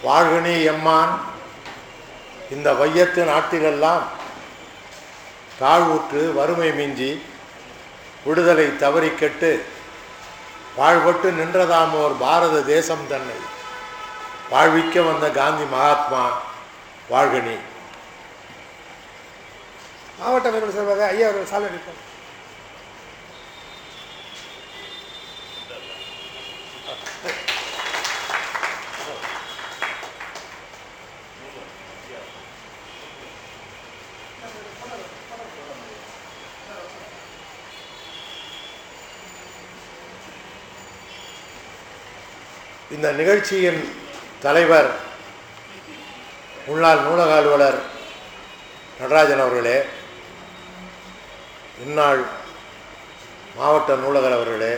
வாழ்கனி எம்மான் இந்த வையத்து நாட்டிலெல்லாம் தாழ்வுற்று வறுமை மிஞ்சி விடுதலை தவறி கெட்டு வாழ்பட்டு நின்றதாமோர் பாரத தேசம் தன்னை வாழ்விக்க வந்த காந்தி மகாத்மா வாழ்கனி மாவட்ட மேம்படு சார்பாக ஐயா அவர்கள் சாலை அளிப்பார் இந்த நிகழ்ச்சியின் தலைவர் முன்னாள் நூலக அலுவலர் நடராஜன் அவர்களே இந்நாள் மாவட்ட நூலகர் அவர்களே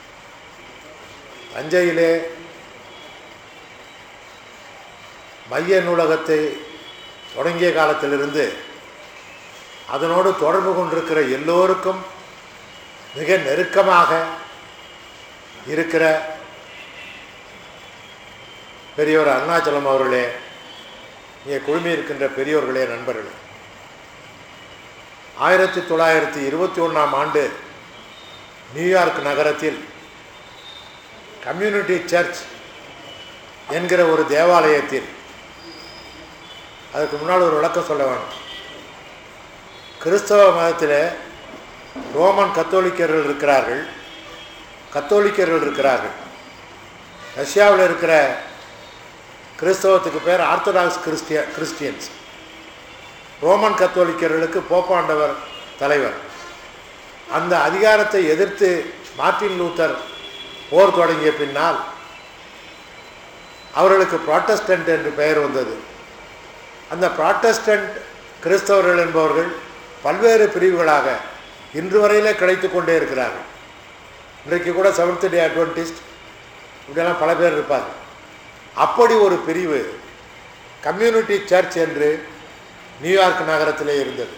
தஞ்சையிலே மைய நூலகத்தை தொடங்கிய காலத்திலிருந்து அதனோடு தொடர்பு கொண்டிருக்கிற எல்லோருக்கும் மிக நெருக்கமாக இருக்கிற பெரியவர் அருணாச்சலம் அவர்களே இங்கே குழுமி இருக்கின்ற பெரியோர்களே நண்பர்களே ஆயிரத்தி தொள்ளாயிரத்தி இருபத்தி ஒன்றாம் ஆண்டு நியூயார்க் நகரத்தில் கம்யூனிட்டி சர்ச் என்கிற ஒரு தேவாலயத்தில் அதுக்கு முன்னால் ஒரு விளக்கம் சொல்ல வேணும் கிறிஸ்தவ மதத்தில் ரோமன் கத்தோலிக்கர்கள் இருக்கிறார்கள் கத்தோலிக்கர்கள் இருக்கிறார்கள் ரஷ்யாவில் இருக்கிற கிறிஸ்தவத்துக்கு பேர் ஆர்த்தடாக்ஸ் கிறிஸ்டிய கிறிஸ்டியன்ஸ் ரோமன் கத்தோலிக்கர்களுக்கு போப்பாண்டவர் தலைவர் அந்த அதிகாரத்தை எதிர்த்து மார்ட்டின் லூத்தர் போர் தொடங்கிய பின்னால் அவர்களுக்கு ப்ராட்டஸ்டன்ட் என்று பெயர் வந்தது அந்த ப்ராட்டஸ்டன்ட் கிறிஸ்தவர்கள் என்பவர்கள் பல்வேறு பிரிவுகளாக இன்று வரையிலே கிடைத்து கொண்டே இருக்கிறார்கள் இன்றைக்கு கூட செவன்த் டே அட்வென்டிஸ்ட் இப்படியெல்லாம் பல பேர் இருப்பார்கள் அப்படி ஒரு பிரிவு கம்யூனிட்டி சர்ச் என்று நியூயார்க் நகரத்திலே இருந்தது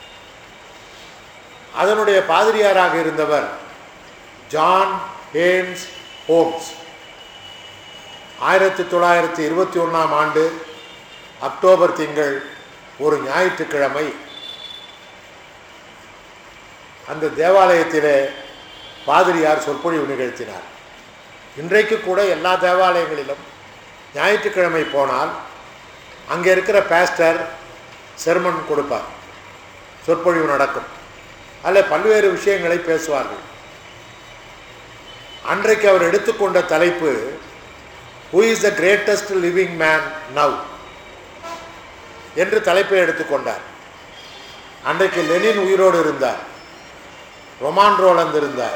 அதனுடைய பாதிரியாராக இருந்தவர் ஜான் ஹேன்ஸ் ஹோம்ஸ் ஆயிரத்தி தொள்ளாயிரத்தி இருபத்தி ஒன்றாம் ஆண்டு அக்டோபர் திங்கள் ஒரு ஞாயிற்றுக்கிழமை அந்த தேவாலயத்திலே பாதிரியார் சொற்பொழிவு நிகழ்த்தினார் இன்றைக்கு கூட எல்லா தேவாலயங்களிலும் ஞாயிற்றுக்கிழமை போனால் அங்கே இருக்கிற பாஸ்டர் செர்மன் கொடுப்பார் சொற்பொழிவு நடக்கும் அதில் பல்வேறு விஷயங்களை பேசுவார்கள் அன்றைக்கு அவர் எடுத்துக்கொண்ட தலைப்பு who is the greatest living man now என்று தலைப்பை எடுத்துக்கொண்டார் அன்றைக்கு லெனின் உயிரோடு இருந்தார் ரொமான் ரோலந்து இருந்தார்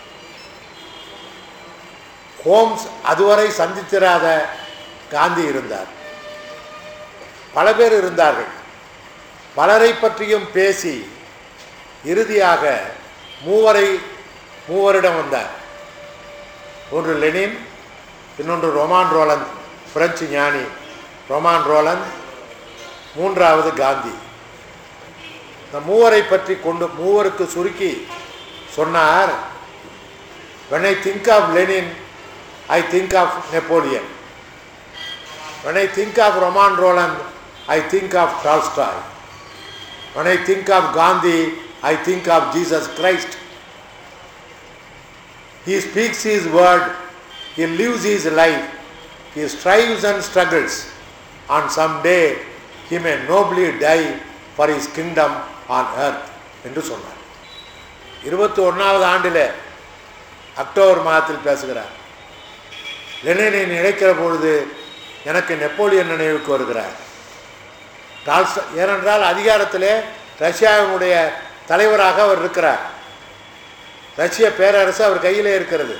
ஹோம்ஸ் அதுவரை சந்தித்திராத காந்தி இருந்தார் பல பேர் இருந்தார்கள் பலரை பற்றியும் பேசி இறுதியாக மூவரை மூவரிடம் வந்தார் ஒன்று லெனின் இன்னொன்று ரொமான் ரோலந்த் பிரெஞ்சு ஞானி ரொமான் ரோலந்த் மூன்றாவது காந்தி இந்த மூவரை பற்றி கொண்டு மூவருக்கு சுருக்கி சொன்னார் when I think of Lenin, I think of Napoleon. When I think of Roman Roland, I think of Tolstoy. When I think of Gandhi, I think of Jesus Christ. He speaks his word, he lives his life, he strives and struggles, and someday he may nobly die for his kingdom on earth என்று சொன்னார் இருபத்தி ஒன்றாவது ஆண்டில் October மாதத்தில் பேசுகிறார் லெனினை நினைக்கிற பொழுது எனக்கு நெப்போலியன் நினைவுக்கு வருகிறார் டால்ஸ் ஏனென்றால் அதிகாரத்திலே ரஷ்யாவினுடைய தலைவராக அவர் இருக்கிறார் ரஷ்ய பேரரசு அவர் கையிலே இருக்கிறது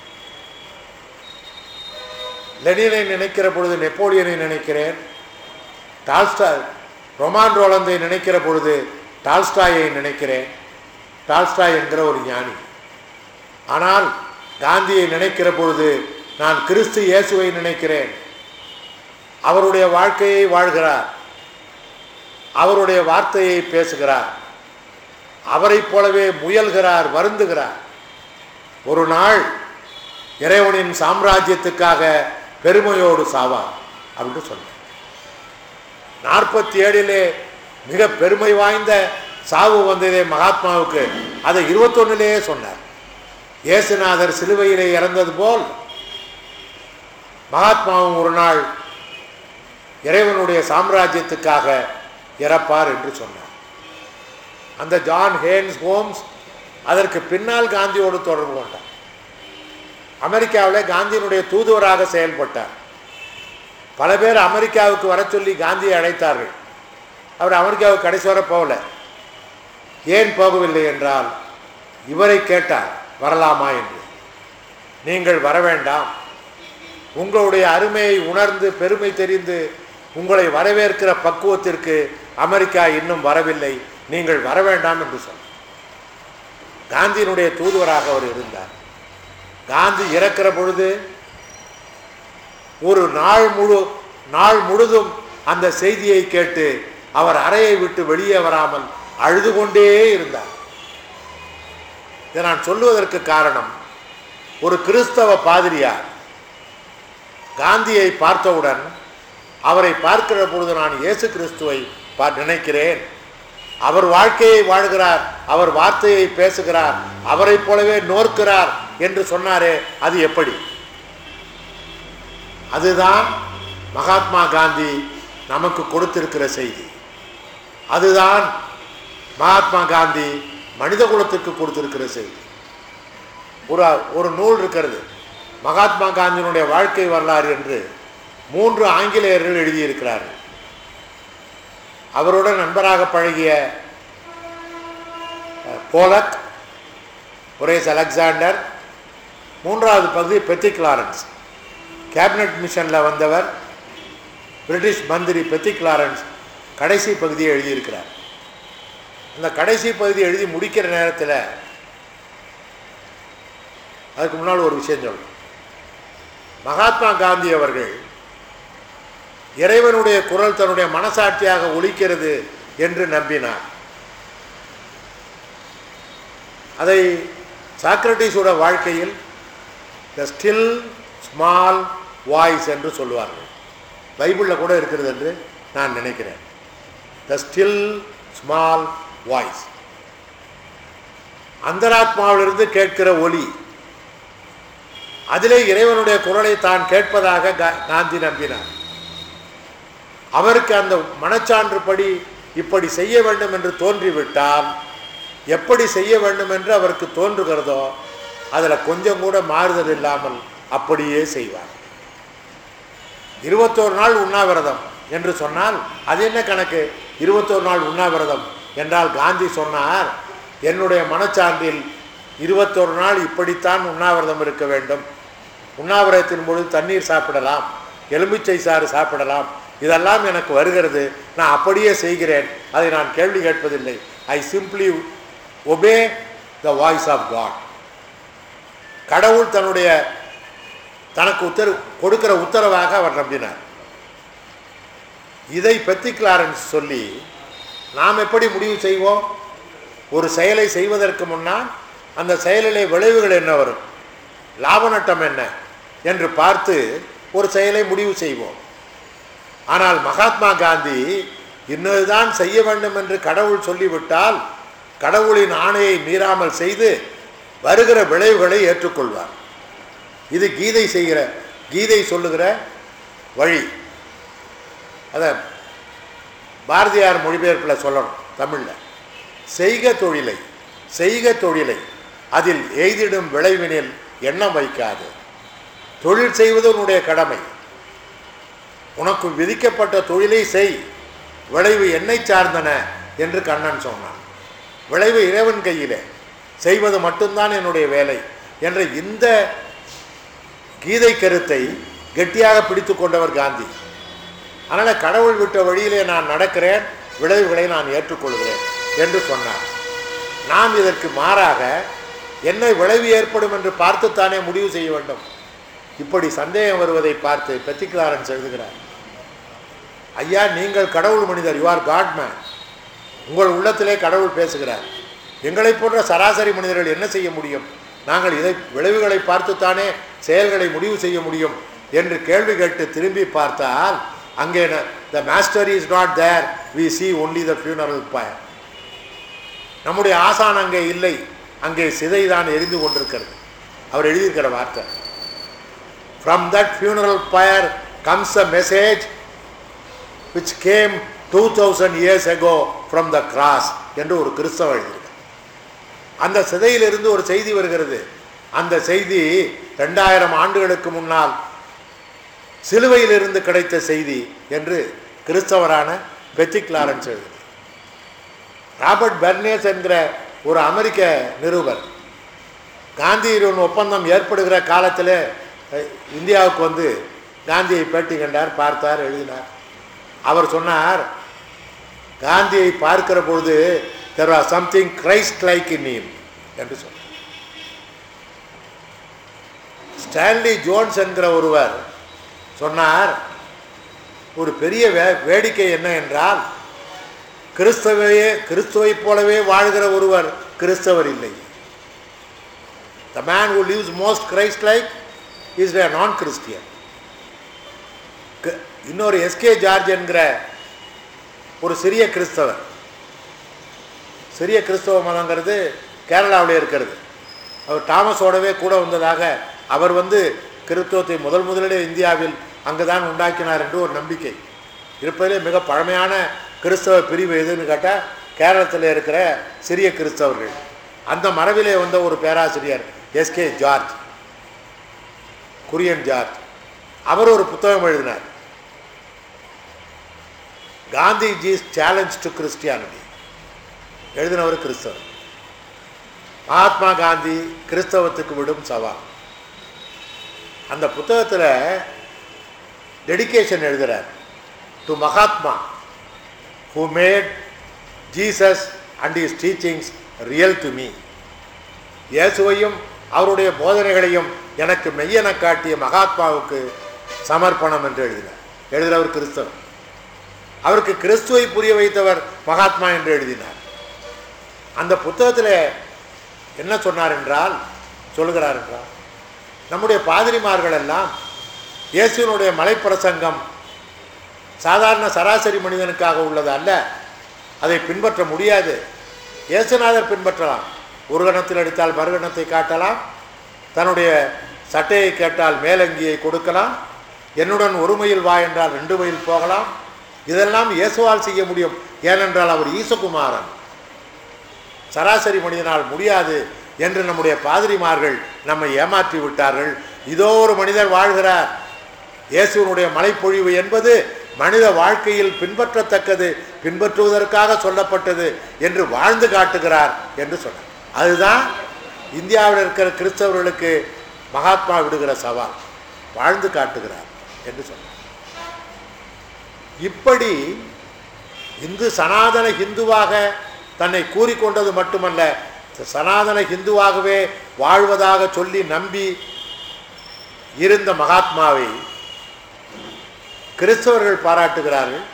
லெனினை நினைக்கிற பொழுது நெப்போலியனை நினைக்கிறேன் டால்ஸ்டாய் ரொமான் ரோலந்தை நினைக்கிற பொழுது டால்ஸ்டாயை நினைக்கிறேன் டால்ஸ்டாய் என்கிற ஒரு ஞானி ஆனால் காந்தியை நினைக்கிற பொழுது நான் கிறிஸ்து இயேசுவை நினைக்கிறேன் அவருடைய வாழ்க்கையை வாழ்கிறார் அவருடைய வார்த்தையை பேசுகிறார் அவரைப் போலவே முயல்கிறார் வருந்துகிறார் ஒரு நாள் இறைவனின் சாம்ராஜ்யத்துக்காக பெருமையோடு சாவார் அப்படின்னு சொன்னார் நாற்பத்தி ஏழிலே மிக பெருமை வாய்ந்த சாவு வந்ததே மகாத்மாவுக்கு அதை இருபத்தொன்னுலேயே சொன்னார் இயேசுநாதர் சிலுவையிலே இறந்தது போல் மகாத்மாவும் ஒரு நாள் இறைவனுடைய சாம்ராஜ்யத்துக்காக இறப்பார் என்று சொன்னார் அந்த ஜான் ஹேன்ஸ் ஹோம்ஸ் அதற்கு பின்னால் காந்தியோடு தொடர்பு கொண்டார் அமெரிக்காவில் காந்தியினுடைய தூதுவராக செயல்பட்டார் பல பேர் அமெரிக்காவுக்கு வர சொல்லி காந்தியை அழைத்தார்கள் அவர் அமெரிக்காவுக்கு கடைசி வர போகல ஏன் போகவில்லை என்றால் இவரை கேட்டார் வரலாமா என்று நீங்கள் வர வேண்டாம் உங்களுடைய அருமையை உணர்ந்து பெருமை தெரிந்து உங்களை வரவேற்கிற பக்குவத்திற்கு அமெரிக்கா இன்னும் வரவில்லை நீங்கள் வர வேண்டாம் என்று சொன்னார் காந்தியினுடைய தூதுவராக அவர் இருந்தார் காந்தி இறக்கிற பொழுது ஒரு நாள் முழு நாள் முழுதும் அந்த செய்தியை கேட்டு அவர் அறையை விட்டு வெளியே வராமல் அழுது கொண்டே இருந்தார் இதை நான் சொல்லுவதற்கு காரணம் ஒரு கிறிஸ்தவ பாதிரியார் காந்தியை பார்த்தவுடன் அவரை பார்க்கிற பொழுது நான் இயேசு கிறிஸ்துவை பா நினைக்கிறேன் அவர் வாழ்க்கையை வாழ்கிறார் அவர் வார்த்தையை பேசுகிறார் அவரைப் போலவே நோர்க்கிறார் என்று சொன்னாரே அது எப்படி அதுதான் மகாத்மா காந்தி நமக்கு கொடுத்திருக்கிற செய்தி அதுதான் மகாத்மா காந்தி மனித குலத்திற்கு கொடுத்திருக்கிற செய்தி ஒரு ஒரு நூல் இருக்கிறது மகாத்மா காந்தியினுடைய வாழ்க்கை வரலாறு என்று மூன்று ஆங்கிலேயர்கள் எழுதியிருக்கிறார்கள் அவருடன் நண்பராக பழகிய அஹ், போலக் ஒரேஸ் அலெக்சாண்டர் மூன்றாவது பகுதி பெத்திக் லாரன்ஸ் கேபினட் மிஷனில் வந்தவர் பிரிட்டிஷ் மந்திரி பெத்திக் லாரன்ஸ் கடைசி பகுதியை எழுதியிருக்கிறார் அந்த கடைசி பகுதி எழுதி முடிக்கிற நேரத்தில் அதுக்கு முன்னால் ஒரு விஷயம் சொல்லணும் மகாத்மா காந்தி அவர்கள் இறைவனுடைய குரல் தன்னுடைய மனசாட்சியாக ஒலிக்கிறது என்று நம்பினார் அதை சாக்ரட்டிஸோட வாழ்க்கையில் த ஸ்டில் ஸ்மால் வாய்ஸ் என்று சொல்லுவார்கள் பைபிளில் கூட இருக்கிறது என்று நான் நினைக்கிறேன் த ஸ்டில் ஸ்மால் வாய்ஸ் அந்தராத்மாவிலிருந்து கேட்கிற ஒலி அதிலே இறைவனுடைய குரலை தான் கேட்பதாக கா- காந்தி நம்பினார் அவருக்கு அந்த மனச்சான்றுபடி இப்படி செய்ய வேண்டும் என்று தோன்றிவிட்டால் எப்படி செய்ய வேண்டும் என்று அவருக்கு தோன்றுகிறதோ அதில் கொஞ்சம் கூட மாறுதல் இல்லாமல் அப்படியே செய்வார் இருபத்தோரு நாள் உண்ணாவிரதம் என்று சொன்னால் அது என்ன கணக்கு இருபத்தோரு நாள் உண்ணாவிரதம் என்றால் காந்தி சொன்னார் என்னுடைய மனச்சான்றில் இருபத்தோரு நாள் இப்படித்தான் உண்ணாவிரதம் இருக்க வேண்டும் உண்ணாவிரதத்தின் பொழுது தண்ணீர் சாப்பிடலாம் எலுமிச்சை சாறு சாப்பிடலாம் இதெல்லாம் எனக்கு வருகிறது நான் அப்படியே செய்கிறேன் அதை நான் கேள்வி கேட்பதில்லை I simply obey the voice of God கடவுள் தன்னுடைய தனக்கு உத்தர கொடுக்கிற உத்தரவாக அவர் நம்பினார் இதை பெத்தி கிளாரன்ஸ் சொல்லி நாம் எப்படி முடிவு செய்வோம் ஒரு செயலை செய்வதற்கு முன்னால் அந்த செயலிலே விளைவுகள் என்ன வரும் லாப நட்டம் என்ன என்று பார்த்து ஒரு செயலை முடிவு செய்வோம் ஆனால் மகாத்மா காந்தி இன்னதுதான் செய்ய வேண்டும் என்று கடவுள் சொல்லிவிட்டால் கடவுளின் ஆணையை மீறாமல் செய்து வருகிற விளைவுகளை ஏற்றுக்கொள்வார் இது கீதை செய்கிற கீதை சொல்லுகிற வழி அதை பாரதியார் மொழிபெயர்ப்பில் சொல்லணும் தமிழில் செய்க தொழிலை செய்க தொழிலை அதில் எய்திடும் விளைவினில் எண்ணம் வைக்காது தொழில் செய்வது உன்னுடைய கடமை உனக்கு விதிக்கப்பட்ட தொழிலை செய் விளைவு என்னை சார்ந்தன என்று கண்ணன் சொன்னான் விளைவு இறைவன் கையிலே செய்வது மட்டும்தான் என்னுடைய வேலை என்ற இந்த கீதை கருத்தை கெட்டியாக பிடித்து கொண்டவர் காந்தி அதனால் கடவுள் விட்ட வழியிலே நான் நடக்கிறேன் விளைவுகளை நான் ஏற்றுக்கொள்கிறேன் என்று சொன்னார் நாம் இதற்கு மாறாக என்ன விளைவு ஏற்படும் என்று பார்த்துத்தானே முடிவு செய்ய வேண்டும் இப்படி சந்தேகம் வருவதை பார்த்து பெத்திக்லாரன்ஸ் எழுதுகிறார் ஐயா நீங்கள் கடவுள் மனிதர் யூ ஆர் காட் மேன் உங்கள் உள்ளத்திலே கடவுள் பேசுகிறார் எங்களைப் போன்ற சராசரி மனிதர்கள் என்ன செய்ய முடியும் நாங்கள் இதை விளைவுகளை பார்த்துத்தானே செயல்களை முடிவு செய்ய முடியும் என்று கேள்வி கேட்டு திரும்பி பார்த்தால் அங்கே the master is not there we see only the funeral pyre நம்முடைய ஆசான் அங்கே இல்லை அங்கே சிதைதான் எரிந்து கொண்டிருக்கிறது அவர் எழுதியிருக்கிற வார்த்தை from that funeral pyre comes a message which came two thousand years ago from the cross என்று ஒரு கிறிஸ்தவ எழுதியிருக்கார் அந்த சிதையிலிருந்து ஒரு செய்தி வருகிறது அந்த செய்தி ரெண்டாயிரம் ஆண்டுகளுக்கு முன்னால் சிலுவையிலிருந்து கிடைத்த செய்தி என்று கிறிஸ்தவரான பெத்திக் லாரன்ஸ் எழுது ராபர்ட் பெர்னேஸ் என்கிற ஒரு அமெரிக்க நிருபர் காந்தியுடன் ஒப்பந்தம் ஏற்படுகிற காலத்தில் அஹ், இந்தியாவுக்கு வந்து காந்தியை பேட்டி கண்டார் பார்த்தார் எழுதினார் அவர் சொன்னார் காந்தியை பார்க்கிற பொழுது there are something Christ like in him என்று சொன்னார் ஸ்டான்லி ஜோன்ஸ் என்கிற ஒருவர் சொன்னார் ஒரு பெரிய வே வேடிக்கை என்ன என்றால் கிறிஸ்தவையே கிறிஸ்துவைப் போலவே வாழ்கிற ஒருவர் கிறிஸ்தவர் இல்லை the man who lives most Christ like is a non Christian இன்னொரு எஸ்கே ஜார்ஜ் என்கிற ஒரு சிறிய கிறிஸ்தவர் சிறிய கிறிஸ்தவ மதங்கிறது கேரளாவில் இருக்கிறது அவர் தாமஸோடவே கூட வந்ததாக அவர் வந்து கிறிஸ்தவத்தை முதல் முதலிலே இந்தியாவில் அங்கு தான் உண்டாக்கினார் என்று ஒரு நம்பிக்கை இருப்பதிலே மிக பழமையான கிறிஸ்தவ பிரிவு எதுன்னு கேட்டால் கேரளத்தில் இருக்கிற சிறிய கிறிஸ்தவர்கள் அந்த மரபிலே வந்த ஒரு பேராசிரியர் எஸ்கே ஜார்ஜ் குரியன் ஜார்ஜ் அவர் ஒரு புத்தகம் எழுதினார் காந்திஜிஸ் சேலஞ்ச் டு கிறிஸ்டியானிட்டி எழுதினவர் கிறிஸ்தவர் மகாத்மா காந்தி கிறிஸ்தவத்துக்கு விடும் சவால் அந்த புத்தகத்தில் டெடிகேஷன் எழுதுகிறார் to Mahatma who made Jesus and his teachings real to me இயேசுவையும் அவருடைய போதனைகளையும் எனக்கு மெய்யென காட்டிய மகாத்மாவுக்கு சமர்ப்பணம் என்று எழுதினார் எழுதுகிறவர் கிறிஸ்தவர் அவருக்கு கிறிஸ்துவை புரிய வைத்தவர் மகாத்மா என்று எழுதினார் அந்த புத்தகத்தில் என்ன சொன்னார் என்றால் சொல்லுகிறார் என்றால் நம்முடைய பாதிரிமார்கள் எல்லாம் இயேசுவினுடைய மலைப்பிரசங்கம் சாதாரண சராசரி மனிதனுக்காக உள்ளது அல்ல அதை பின்பற்ற முடியாது இயேசுநாதர் பின்பற்றலாம் ஒரு கணத்தில் அடித்தால் மறுகணத்தை காட்டலாம் தன்னுடைய சட்டையை கேட்டால் மேலங்கியை கொடுக்கலாம் என்னுடன் ஒரு மைல் வா என்றால் ரெண்டு மைல் போகலாம் இதெல்லாம் இயேசுவால் செய்ய முடியும் ஏனென்றால் அவர் ஈசகுமாரன் சராசரி மனிதனால் முடியாது என்று நம்முடைய பாதிரிமார்கள் நம்மை ஏமாற்றி விட்டார்கள் இதோ ஒரு மனிதர் வாழ்கிறார் இயேசுவனுடைய மலைப்பொழிவு என்பது மனித வாழ்க்கையில் பின்பற்றத்தக்கது பின்பற்றுவதற்காக சொல்லப்பட்டது என்று வாழ்ந்து காட்டுகிறார் என்று சொன்னார் அதுதான் இந்தியாவில் இருக்கிற கிறிஸ்தவர்களுக்கு மகாத்மா விடுகிற சவால் வாழ்ந்து காட்டுகிறார் என்று சொன்னார் இப்படி இந்து சனாதன ஹிந்துவாக தன்னை கூறிக்கொண்டது மட்டுமல்ல சனாதன ஹிந்துவாகவே வாழ்வதாக சொல்லி நம்பி இருந்த மகாத்மாவை கிறிஸ்தவர்கள் பாராட்டுகிறார்கள்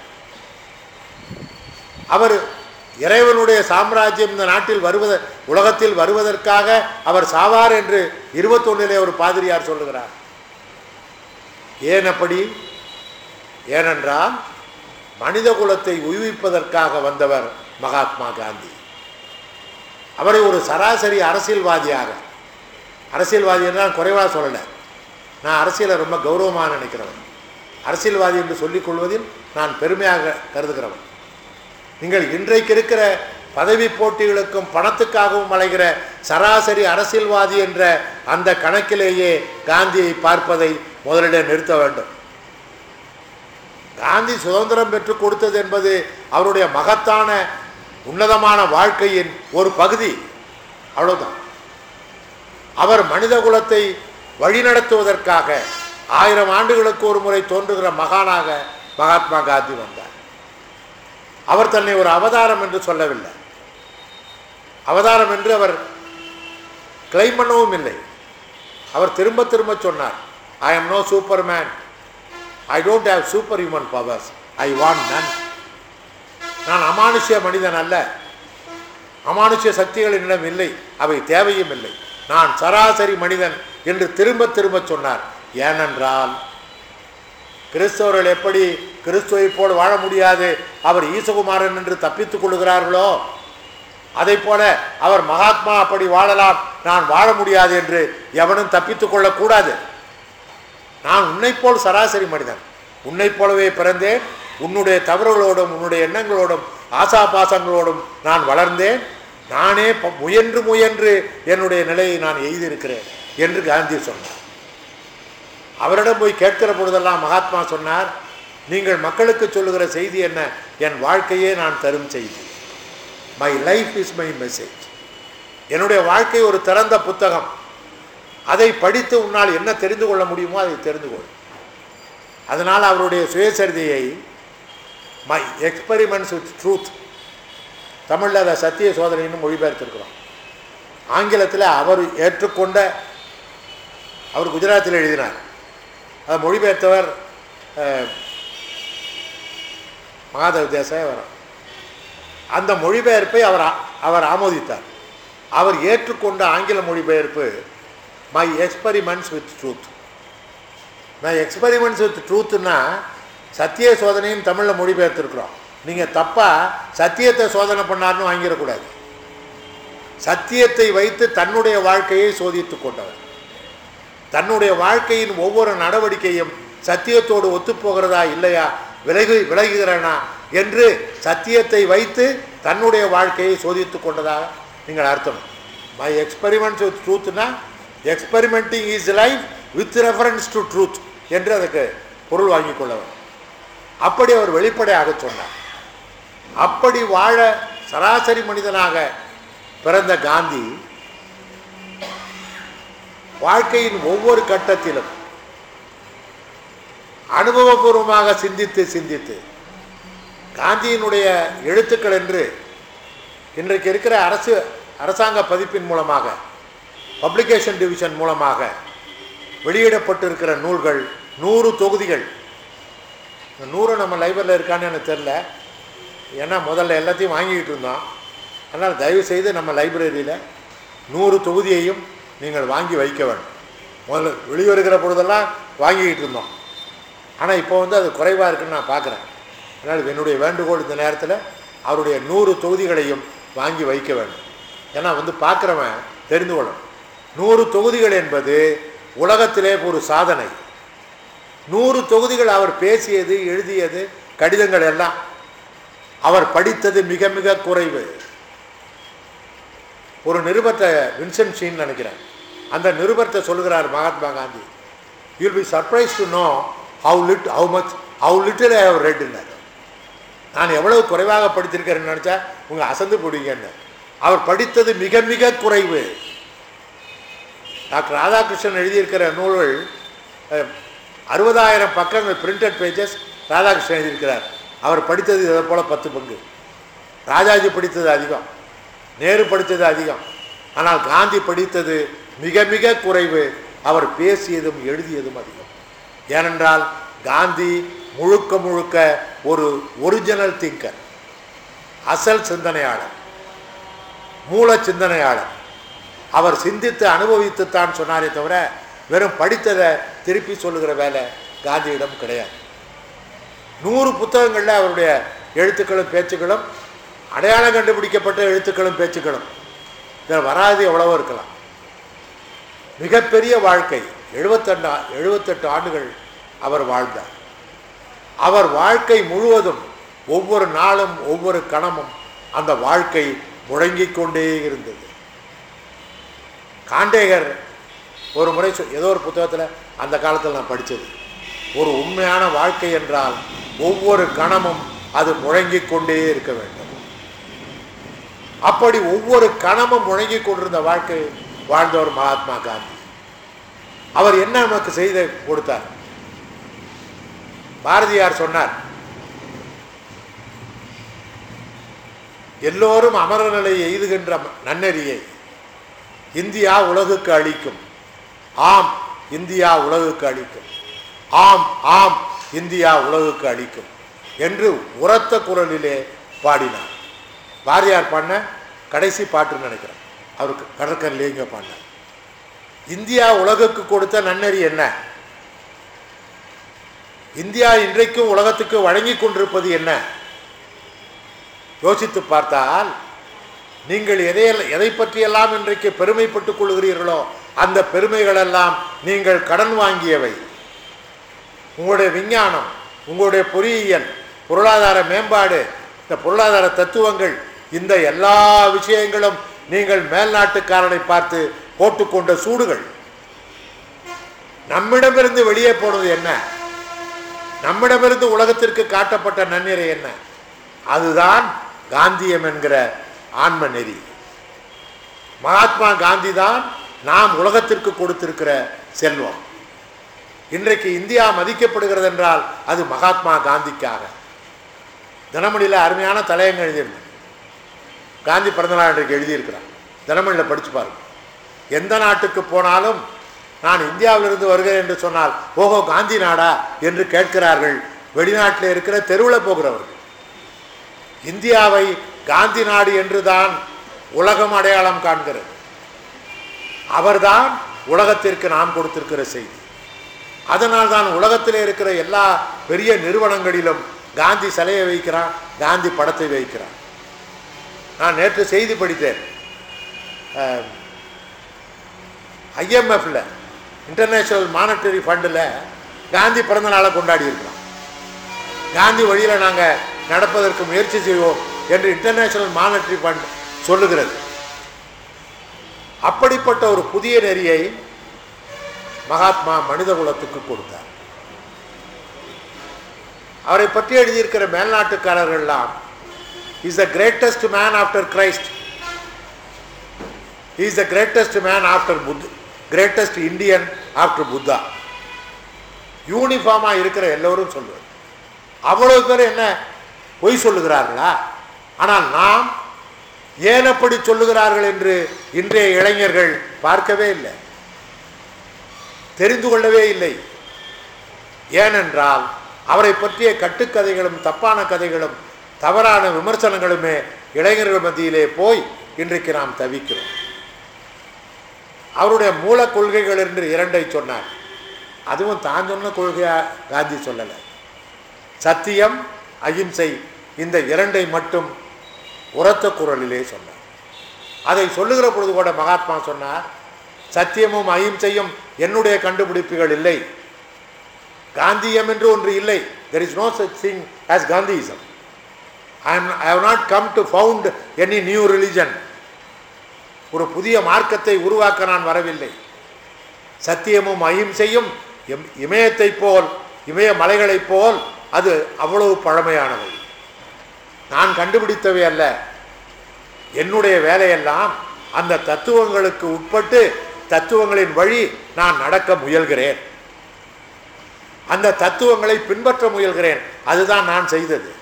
அவர் இறைவனுடைய சாம்ராஜ்யம் இந்த நாட்டில் வருவத உலகத்தில் வருவதற்காக அவர் சாவார் என்று இருபத்தொன்னிலே ஒரு பாதிரியார் சொல்லுகிறார் ஏன் அப்படி ஏனென்றால் மனித குலத்தை உய்விப்பதற்காக வந்தவர் மகாத்மா காந்தி அவரை ஒரு சராசரி அரசியல்வாதியாக அரசியல்வாதி என்று நான் குறைவாக சொல்லலை நான் அரசியலை ரொம்ப கௌரவமாக நினைக்கிறவன் அரசியல்வாதி என்று சொல்லிக் கொள்வதில் நான் பெருமையாக கருதுகிறவன் நீங்கள் இன்றைக்கு இருக்கிற பதவி போட்டிகளுக்கும் பணத்துக்காகவும் அலைகிற சராசரி அரசியல்வாதி என்ற அந்த கணக்கிலேயே காந்தியை பார்ப்பதை முதலிட நிறுத்த வேண்டும் காந்தி சுதந்திரம் பெற்றுக் கொடுத்தது என்பது அவருடைய மகத்தான உன்னதமான வாழ்க்கையின் ஒரு பகுதி அவ்வளவுதான் அவர் மனித குலத்தை வழிநடத்துவதற்காக ஆயிரம் ஆண்டுகளுக்கு ஒரு முறை தோன்றுகிற மகானாக மகாத்மா காந்தி வந்தார் அவர் தன்னை ஒரு அவதாரம் என்று சொல்லவில்லை அவதாரம் என்று அவர் கிளைம் பண்ணவும் இல்லை அவர் திரும்ப திரும்ப சொன்னார் I am no superman I don't have superhuman powers I want none நான் அமானுஷ்ய மனிதன் அல்ல அமானுஷ்ய சக்திகள் என்னிடம் இல்லை அவை தேவையும் இல்லை நான் சராசரி மனிதன் என்று திரும்ப திரும்ப சொன்னார் ஏனென்றால் கிறிஸ்தவர்கள் எப்படி கிறிஸ்துவை போல் வாழ முடியாது அவர் ஈசகுமாரன் என்று தப்பித்துக் கொள்கிறார்களோ அதை போல அவர் மகாத்மா அப்படி வாழலாம் நான் வாழ முடியாது என்று எவனும் தப்பித்துக் கொள்ளக்கூடாது நான் உன்னைப் போல் சராசரி மனிதன் உன்னைப் போலவே பிறந்தேன் உன்னுடைய தவறுகளோடும் உன்னுடைய எண்ணங்களோடும் ஆசாபாசங்களோடும் நான் வளர்ந்தேன் நானே ப- முயன்று முயன்று என்னுடைய நிலையை நான் எய்திருக்கிறேன் என்று காந்தி சொன்னார் அவரிடம் போய் கேட்கிற பொழுதெல்லாம் மகாத்மா சொன்னார் நீங்கள் மக்களுக்கு சொல்லுகிற செய்தி என்ன என் வாழ்க்கையே நான் தரும் செய்தி my life is my message என்னுடைய வாழ்க்கை ஒரு திறந்த புத்தகம் அதை படித்து உன்னால் என்ன தெரிந்து கொள்ள முடியுமோ அதை தெரிந்து கொள் அதனால் அவருடைய சுயசரிதையை மை எக்ஸ்பெரிமெண்ட்ஸ் வித் ட்ரூத் தமிழில் அதை சத்திய சோதனைன்னு மொழிபெயர்த்திருக்கிறோம் ஆங்கிலத்தில் அவர் ஏற்றுக்கொண்ட அவர் குஜராத்தில் எழுதினார் அதை மொழிபெயர்த்தவர் அஹ், மகாதேவ் தேசாய் வரும் அந்த மொழிபெயர்ப்பை அவர் ஆ- அவர் ஆமோதித்தார் அவர் ஏற்றுக்கொண்ட ஆங்கில மொழிபெயர்ப்பு மை எக்ஸ்பெரிமெண்ட்ஸ் வித் ட்ரூத் நான் எக்ஸ்பெரிமெண்ட்ஸ் வித் ட்ரூத்துன்னா சத்திய சோதனையும் தமிழில் மொழிபெயர்த்திருக்கிறோம் நீங்கள் தப்பாக சத்தியத்தை சோதனை பண்ணார்னு வாங்கிடக்கூடாது சத்தியத்தை வைத்து தன்னுடைய வாழ்க்கையை சோதித்துக் கொண்டவர் தன்னுடைய வாழ்க்கையின் ஒவ்வொரு நடவடிக்கையும் சத்தியத்தோடு ஒத்துப்போகிறதா இல்லையா விலகி விலகுகிறனா என்று சத்தியத்தை வைத்து தன்னுடைய வாழ்க்கையை சோதித்துக் கொண்டதாக நீங்கள் அர்த்தம் மை எக்ஸ்பெரிமெண்ட்ஸ் வித் ட்ரூத்னா experimenting his life with reference to truth என்று அதுக்கு பொருள் வாங்கிக் கொள்ளவர் அப்படி அவர் வெளிப்படையாக சொன்னார் அப்படி வாழ சராசரி மனிதனாக பிறந்த காந்தி வாழ்க்கையின் ஒவ்வொரு கட்டத்திலும் அனுபவபூர்வமாக சிந்தித்து சிந்தித்து காந்தியினுடைய எழுத்துக்கள் என்று இன்றைக்கு இருக்கிற அரசு அரசாங்க பதிப்பின் மூலமாக பப்ளிகேஷன் டிவிஷன் மூலமாக வெளியிடப்பட்டிருக்கிற நூல்கள் நூறு தொகுதிகள் இந்த நூறு நம்ம லைப்ரரியில் இருக்கான்னு எனக்கு தெரில ஏன்னா முதல்ல எல்லாத்தையும் வாங்கிக்கிட்டு இருந்தோம் அதனால் தயவு செய்து நம்ம லைப்ரரியில் நூறு தொகுதியையும் நீங்கள் வாங்கி வைக்க வேண்டும் முதல்ல வெளிவருகிற பொழுதெல்லாம் வாங்கிக்கிட்டு இருந்தோம் ஆனால் இப்போ வந்து அது குறைவாக இருக்குன்னு நான் பார்க்குறேன் அதனால் இது என்னுடைய வேண்டுகோள் இந்த நேரத்தில் அவருடைய நூறு தொகுதிகளையும் வாங்கி வைக்க வேண்டும் ஏன்னா வந்து பார்க்குறவன் தெரிந்து கொள்ளணும் நூறு தொகுதிகள் என்பது உலகத்திலே ஒரு சாதனை நூறு தொகுதிகள் அவர் பேசியது எழுதியது கடிதங்கள் எல்லாம் அவர் படித்தது மிக மிக குறைவு ஒரு நிருபத்தை வின்சென்ட் ஷீன் நினைக்கிறேன் அந்த நிருபத்தை சொல்லுகிறார் Mahatma Gandhi you'll be surprised to know how lit how much how little I have read நான் எவ்வளவு குறைவாக படித்திருக்கிறேன்னு நினச்சா உங்கள் அசந்து போடுவீங்கன்னு அவர் படித்தது மிக மிக குறைவு டாக்டர் ராதாகிருஷ்ணன் எழுதியிருக்கிற நூல்கள் அஹ், அறுபதாயிரம் பக்கங்கள் பிரிண்டட் பேஜஸ் ராதாகிருஷ்ணன் எழுதியிருக்கிறார் அவர் படித்தது இதை போல் பத்து பங்கு ராஜாஜி படித்தது அதிகம் நேரு படித்தது அதிகம் ஆனால் காந்தி படித்தது மிக மிக குறைவு அவர் பேசியதும் எழுதியதும் அதிகம் ஏனென்றால் காந்தி முழுக்க முழுக்க ஒரு ஒரிஜினல் திங்கர் அசல் சிந்தனையாளர் மூல சிந்தனையாளர் அவர் சிந்தித்து அனுபவித்துத்தான் சொன்னாரே தவிர வெறும் படித்ததை திருப்பி சொல்லுகிற வேலை காந்தியிடம் கிடையாது நூறு புத்தகங்களில் அவருடைய எழுத்துக்களும் பேச்சுக்களும் அடையாளம் கண்டுபிடிக்கப்பட்ட எழுத்துக்களும் பேச்சுக்களும் இதில் வராது எவ்வளவோ இருக்கலாம் மிகப்பெரிய வாழ்க்கை எழுபத்தெண்டு ஆ- எழுபத்தெட்டு ஆண்டுகள் அவர் வாழ்ந்தார் அவர் வாழ்க்கை முழுவதும் ஒவ்வொரு நாளும் ஒவ்வொரு கணமும் அந்த வாழ்க்கை முழங்கிக் கொண்டே இருந்தது காண்டேகர் ஒரு முறை சொ- ஏதோ ஒரு புத்தகத்தில் அந்த காலத்தில் நான் படித்தது ஒரு உண்மையான வாழ்க்கை என்றால் ஒவ்வொரு கணமும் அது முழங்கிக் கொண்டே இருக்க வேண்டும் அப்படி ஒவ்வொரு கணமும் முழங்கிக் கொண்டிருந்த வாழ்க்கை வாழ்ந்தவர் மகாத்மா காந்தி அவர் என்ன நமக்கு செய்து கொடுத்தார் பாரதியார் சொன்னார் எல்லோரும் அமர நிலை எய்துகின்ற நன்னெறியை இந்தியா உலகுக்கு அளிக்கும் ஆம் இந்தியா உலகுக்கு அளிக்கும் ஆம் ஆம் இந்தியா உலகுக்கு அளிக்கும் என்று உரத்த குரலிலே பாடினார் பாரதியார் பாடின கடைசி பாட்டுன்னு நினைக்கிறேன் அவருக்கு கடற்கரையிலேங்க பாடினார் இந்தியா உலகுக்கு கொடுத்த நன்னெறி என்ன இந்தியா இன்றைக்கும் உலகத்துக்கு வழங்கி கொண்டிருப்பது என்ன யோசித்து பார்த்தால் நீங்கள் எதை எதை பற்றியெல்லாம் இன்றைக்கு பெருமைப்பட்டுக் கொள்கிறீர்களோ அந்த பெருமைகளெல்லாம் நீங்கள் கடன் வாங்கியவை உங்களுடைய விஞ்ஞானம் உங்களுடைய பொறியியல் பொருளாதார மேம்பாடு இந்த பொருளாதார தத்துவங்கள் இந்த எல்லா விஷயங்களும் நீங்கள் மேல்நாட்டுக்காரனை பார்த்து போட்டுக்கொண்ட சூடுகள் நம்மிடமிருந்து வெளியே போனது என்ன நம்மிடமிருந்து உலகத்திற்கு காட்டப்பட்ட நன்னிறை என்ன அதுதான் காந்தியம் என்கிற ஆன்ம நெறி மகாத்மா காந்தி தான் நாம் உலகத்திற்கு கொடுத்திருக்கிற செல்வம் இன்றைக்கு இந்தியா மதிக்கப்படுகிறது என்றால் அது மகாத்மா காந்திக்காக தினமணியில் அருமையான தலையங்க எழுதியிருந்தேன் காந்தி பிறந்தநாள் இன்றைக்கு எழுதியிருக்கிறார் தினமணியில் படிச்சு பாருங்க எந்த நாட்டுக்கு போனாலும் நான் இந்தியாவிலிருந்து வருகிறேன் என்று சொன்னால் ஓஹோ காந்தி நாடா என்று கேட்கிறார்கள் வெளிநாட்டில் இருக்கிற தெருவில் போகிறவர்கள் இந்தியாவை காந்தி நாடு என்றுதான் உலகம் அடையாளம் காண்கிறது அவர்தான் உலகத்திற்கு நாம் கொடுத்திருக்கிற செய்தி அதனால் தான் உலகத்தில் இருக்கிற எல்லா பெரிய நிறுவனங்களிலும் காந்தி சிலையை வைக்கிறான் காந்தி படத்தை வைக்கிறான் நான் நேற்று செய்தி படித்தேன் ஐஎம்எஃப்ல இன்டர்நேஷனல் மானிட்டரி ஃபண்டில் காந்தி பிறந்த நாளை கொண்டாடி இருக்கிறோம் காந்தி வழியில் நாங்கள் நடப்பதற்கு முயற்சி செய்வோம் என்று இன்டர்நேஷனல் மானிட்டரி ஃபண்ட் சொல்லுகிறது அப்படிப்பட்ட ஒரு புதிய நெறியை மகாத்மா மனித குலத்துக்கு கொடுத்தார் அவரை பற்றி எழுதியிருக்கிற மேல்நாட்டுக்காரர்கள்லாம் is the greatest man after Christ is the greatest man after Buddha greatest Indian after Buddha யூனிஃபார்மாக இருக்கிற எல்லோரும் சொல்லுவார் அவ்வளவு பேர் என்ன பொய் சொல்லுகிறார்களா ஆனால் நாம் ஏன் அப்படி சொல்லுகிறார்கள் என்று இன்றைய இளைஞர்கள் பார்க்கவே இல்லை தெரிந்து கொள்ளவே இல்லை ஏனென்றால் அவரை பற்றிய கட்டுக்கதைகளும் தப்பான கதைகளும் தவறான விமர்சனங்களுமே இளைஞர்கள் மத்தியிலே போய் இன்றைக்கு நாம் தவிக்கிறோம் அவருடைய மூல கொள்கைகள் என்று இரண்டை சொன்னார் அதுவும் தான் சொன்ன கொள்கையா காந்தி சொல்லலை சத்தியம் அகிம்சை இந்த இரண்டை மட்டும் உரத்த குரலிலே சொன்னார் அதை சொல்லுகிற பொழுது கூட மகாத்மா சொன்னார் சத்தியமும் அகிம்சையும் என்னுடைய கண்டுபிடிப்புகள் இல்லை காந்தியம் என்று ஒன்று இல்லை there is no such thing as Gandhism I am I have not come to found any new religion ஒரு புதிய மார்க்கத்தை உருவாக்க நான் வரவில்லை சத்தியமும் அகிம்சையும் இம் இமயத்தைப் போல் இமய மலைகளைப் போல் அது அவ்வளவு பழமையானவை நான் கண்டுபிடித்தவை அல்ல என்னுடைய வேலையெல்லாம் அந்த தத்துவங்களுக்கு உட்பட்டு தத்துவங்களின் வழி நான் நடக்க முயல்கிறேன் அந்த தத்துவங்களை பின்பற்ற முயல்கிறேன் அதுதான் நான் செய்தது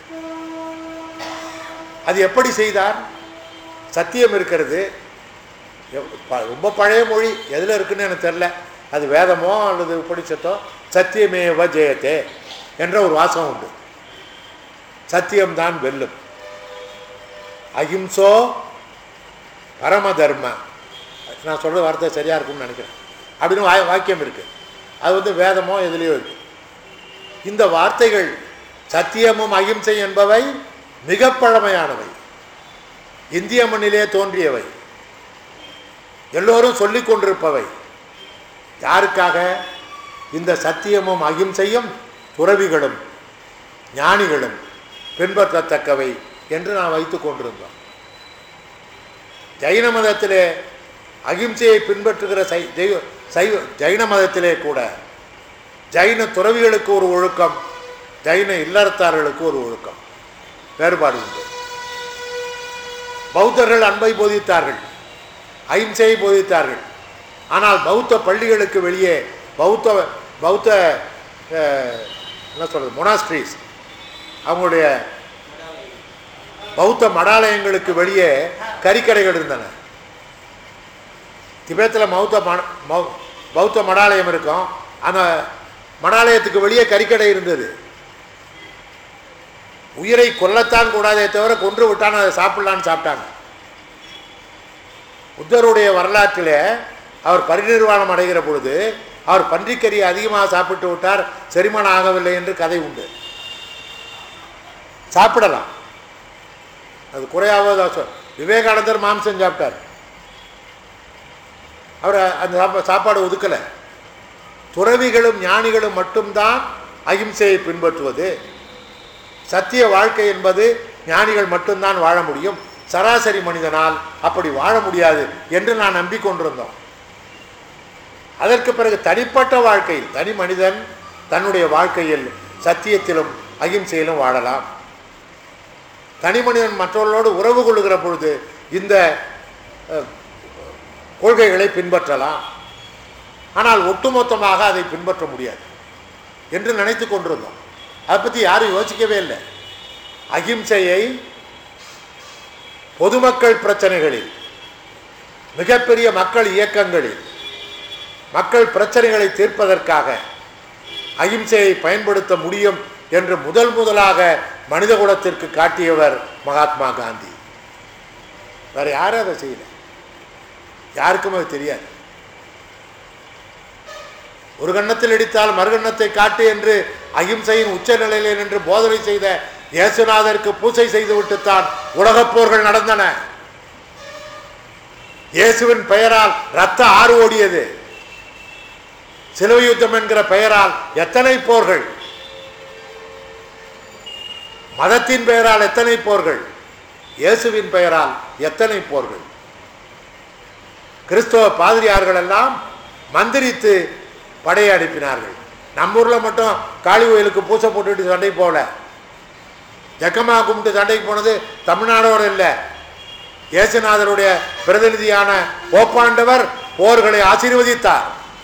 அது எப்படி செய்தார் சத்தியம் இருக்கிறது எவ்- ப- ரொம்ப பழைய மொழி எதில் இருக்குன்னு எனக்கு தெரில அது வேதமோ அல்லது உபனிஷத்தோ சத்தியமேவ ஜெயத்தே என்ற ஒரு வாசகம் உண்டு சத்தியம்தான் வெல்லும் அகிம்சோ பரம தர்ம நான் சொல்கிற வார்த்தை சரியாக இருக்கும்னு நினைக்கிறேன் அப்படின்னு வா வாக்கியம் இருக்குது அது வந்து வேதமோ எதுலேயோ இருக்கு இந்த வார்த்தைகள் சத்தியமும் அகிம்சை என்பவை மிக பழமையானவை இந்திய மண்ணிலே தோன்றியவை எல்லோரும் சொல்லிக் கொண்டிருப்பவை யாருக்காக இந்த சத்தியமும் அகிம்சையும் துறவிகளும் ஞானிகளும் பின்பற்றத்தக்கவை என்று நான் வைத்துக் கொண்டிருந்தோம் ஜைன மதத்திலே அகிம்சையை பின்பற்றுகிற சை ஜெய் சைவ ஜைன மதத்திலே கூட ஜைன துறவிகளுக்கு ஒரு ஒழுக்கம் ஜைன இல்லறத்தார்களுக்கு ஒரு ஒழுக்கம் வேறுபாடு உண்டு பௌத்தர்கள் அன்பை போதித்தார்கள் அಹಿಂசையை போதித்தார்கள் ஆனால் பௌத்த பள்ளிகளுக்கு வெளியே பௌத்த பௌத்த அஹ், என்ன சொல்றது மொனாஸ்ட்ரீஸ் அவங்களுடைய பௌத்த மடாலயங்களுக்கு வெளியே கறிக்கடைகள் இருந்தன திபேத்தில் மௌத்த ம மௌ- பௌத்த மடாலயம் இருக்கும் அந்த மடாலயத்துக்கு வெளியே கறிக்கடை இருந்தது உயிரை கொல்லத்தான் கூடாதே தவிர கொன்று விட்டான் அதை சாப்பிடலான்னு சாப்பிட்டாங்க புத்தருடைய வரலாற்றிலே அவர் பரிநிர்வாணம் அடைகிற பொழுது அவர் பன்றிக்கறி அதிகமாக சாப்பிட்டு விட்டார் செரிமானம் ஆகவில்லை என்று கதை உண்டு சாப்பிடலாம் அது குறையாவது சொல் விவேகானந்தர் மாம்சம் சாப்பிட்டார் அவர் அந்த சாப்பா சாப்பாடு ஒதுக்கலை துறவிகளும் ஞானிகளும் மட்டும்தான் அகிம்சையை பின்பற்றுவது சத்திய வாழ்க்கை என்பது ஞானிகள் மட்டும்தான் வாழ முடியும் சராசரி மனிதனால் அப்படி வாழ முடியாது என்று நான் நம்பிக்கொண்டிருந்தோம் அதற்கு பிறகு தனிப்பட்ட வாழ்க்கையில் தனி மனிதன் தன்னுடைய வாழ்க்கையில் சத்தியத்திலும் அகிம்சையிலும் வாழலாம் தனி மனிதன் மற்றவர்களோடு உறவு கொள்ளுகிற பொழுது இந்த அஹ், கொள்கைகளை பின்பற்றலாம் ஆனால் ஒட்டுமொத்தமாக அதை பின்பற்ற முடியாது என்று நினைத்து கொண்டிருந்தோம் அதை பற்றி யாரும் யோசிக்கவே இல்லை அகிம்சையை பொதுமக்கள் பிரச்சனைகளில் மிகப்பெரிய மக்கள் இயக்கங்களில் மக்கள் பிரச்சனைகளை தீர்ப்பதற்காக அகிம்சையை பயன்படுத்த முடியும் என்று முதல் முதலாக மனித குலத்திற்கு காட்டியவர் மகாத்மா காந்தி வேற யாரும் அதை செய்யல யாருக்கும் அது தெரியாது ஒரு கன்னத்தில் இடித்தால் மறுகன்னத்தை காட்டு என்று அகிம்சையின் உச்ச நிலையிலே நின்று போதனை செய்த இயேசுநாதருக்கு பூசை செய்துவிட்டுத்தான் உலகப் போர்கள் நடந்தன இயேசுவின் பெயரால் ரத்த ஆறு ஓடியது சிலுவை யுத்தம் என்கிற பெயரால் எத்தனை போர்கள் மதத்தின் பெயரால் எத்தனை போர்கள் இயேசுவின் பெயரால் எத்தனை போர்கள் கிறிஸ்தவ பாதிரியார்கள் எல்லாம் மந்திரித்து படையை அனுப்பினார்கள் நம்ம ஊரில் மட்டும் காளி கோயிலுக்கு பூசை போட்டுட்டு சண்டை போகல ஜக்கமா கும்பிட்டு சண்டைக்கு போனது தமிழ்நாடோடு இல்லை இயேசுநாதருடைய பிரதிநிதியான போப்பாண்டவர் போர்களை ஆசீர்வதித்தார்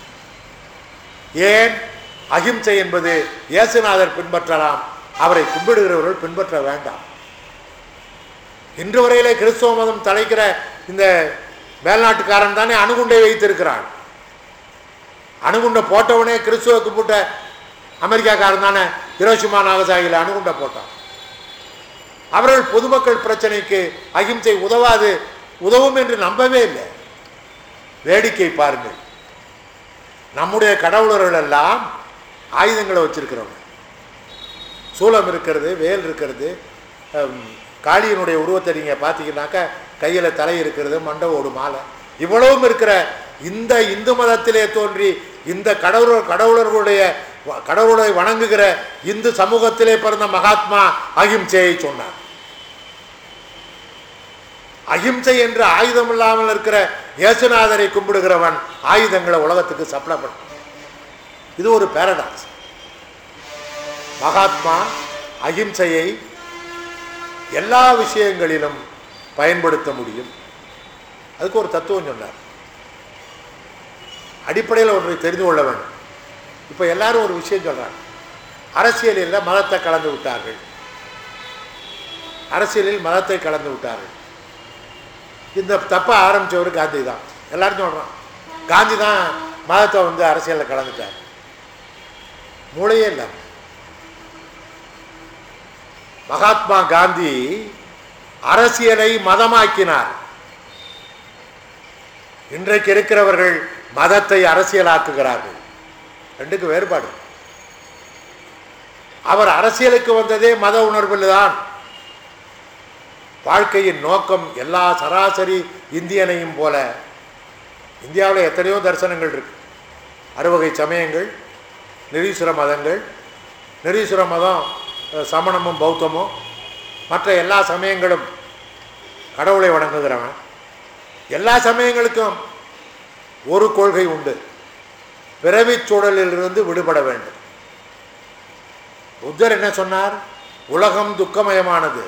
ஏன் அகிம்சை என்பது இயேசுநாதர் பின்பற்றலாம் அவரை கும்பிடுகிறவர்கள் பின்பற்ற வேண்டாம் இன்று வரையிலே கிறிஸ்தவ மதம் தலைக்கிற இந்த மேல்நாட்டுக்காரன் தானே அணுகுண்டை வைத்திருக்கிறான் அணுகுண்டை போட்டவனே கிறிஸ்துவ கும்பிட்ட அமெரிக்காக்காரன் தானே ஹிரோஷிமா நாகசாகியில் அணுகுண்டை போட்டான் அவர்கள் பொதுமக்கள் பிரச்சனைக்கு அகிம்சை உதவாது உதவும் என்று நம்பவே இல்லை வேடிக்கை பாருங்கள் நம்முடைய கடவுளர்கள் எல்லாம் ஆயுதங்களை வச்சிருக்கிறவங்க சூலம் இருக்கிறது வேல் இருக்கிறது ஹம், காளியனுடைய உருவத்தை நீங்கள் பார்த்தீங்கன்னாக்கா கையில் தலை இருக்கிறது மண்டவோடு மாலை இவ்வளவும் இருக்கிற இந்த இந்து மதத்திலே தோன்றி இந்த கடவுளர் கடவுளர்களுடைய வ- கடவுளை வணங்குகிற இந்து சமூகத்திலே பிறந்த மகாத்மா அகிம்சையை சொன்னார் அகிம்சை என்று ஆயுதம் இல்லாமல் இருக்கிற இயேசுநாதரை கும்பிடுகிறவன் ஆயுதங்களை உலகத்துக்கு சப்ளை பண்ண இது ஒரு பேரடாக்ஸ் மகாத்மா அகிம்சையை எல்லா விஷயங்களிலும் பயன்படுத்த முடியும் அதுக்கு ஒரு தத்துவம் சொன்னார் அடிப்படையில் ஒன்றை தெரிந்து கொள்ள வேண்டும் இப்போ எல்லாரும் ஒரு விஷயம் சொல்றாங்க அரசியலில் மதத்தை கலந்து விட்டார்கள் அரசியலில் மதத்தை கலந்து விட்டார்கள் இந்த தப்பை ஆரம்பித்தவர் காந்தி தான் எல்லாரும் சொல்கிறான் காந்தி தான் மதத்தை வந்து அரசியலில் கலந்துட்டார் மூளையே இல்லை மகாத்மா காந்தி அரசியலை மதமாக்கினார் இன்றைக்கு இருக்கிறவர்கள் மதத்தை அரசியலாக்குகிறார்கள் ரெண்டுக்கு வேறுபாடு அவர் அரசியலுக்கு வந்ததே மத உணர்வில் தான் வாழ்க்கையின் நோக்கம் எல்லா சராசரி இந்தியனையும் போல இந்தியாவில் எத்தனையோ தரிசனங்கள் இருக்கு அறுவகை சமயங்கள் நிரீஸ்வர மதங்கள் நிரீஸ்வர மதம் அஹ், சமணமும் பௌத்தமும் மற்ற எல்லா சமயங்களும் கடவுளை வணங்குகிறவன் எல்லா சமயங்களுக்கும் ஒரு கொள்கை உண்டு பிறவிச் சூழலிலிருந்து விடுபட வேண்டும் புத்தர் என்ன சொன்னார் உலகம் துக்கமயமானது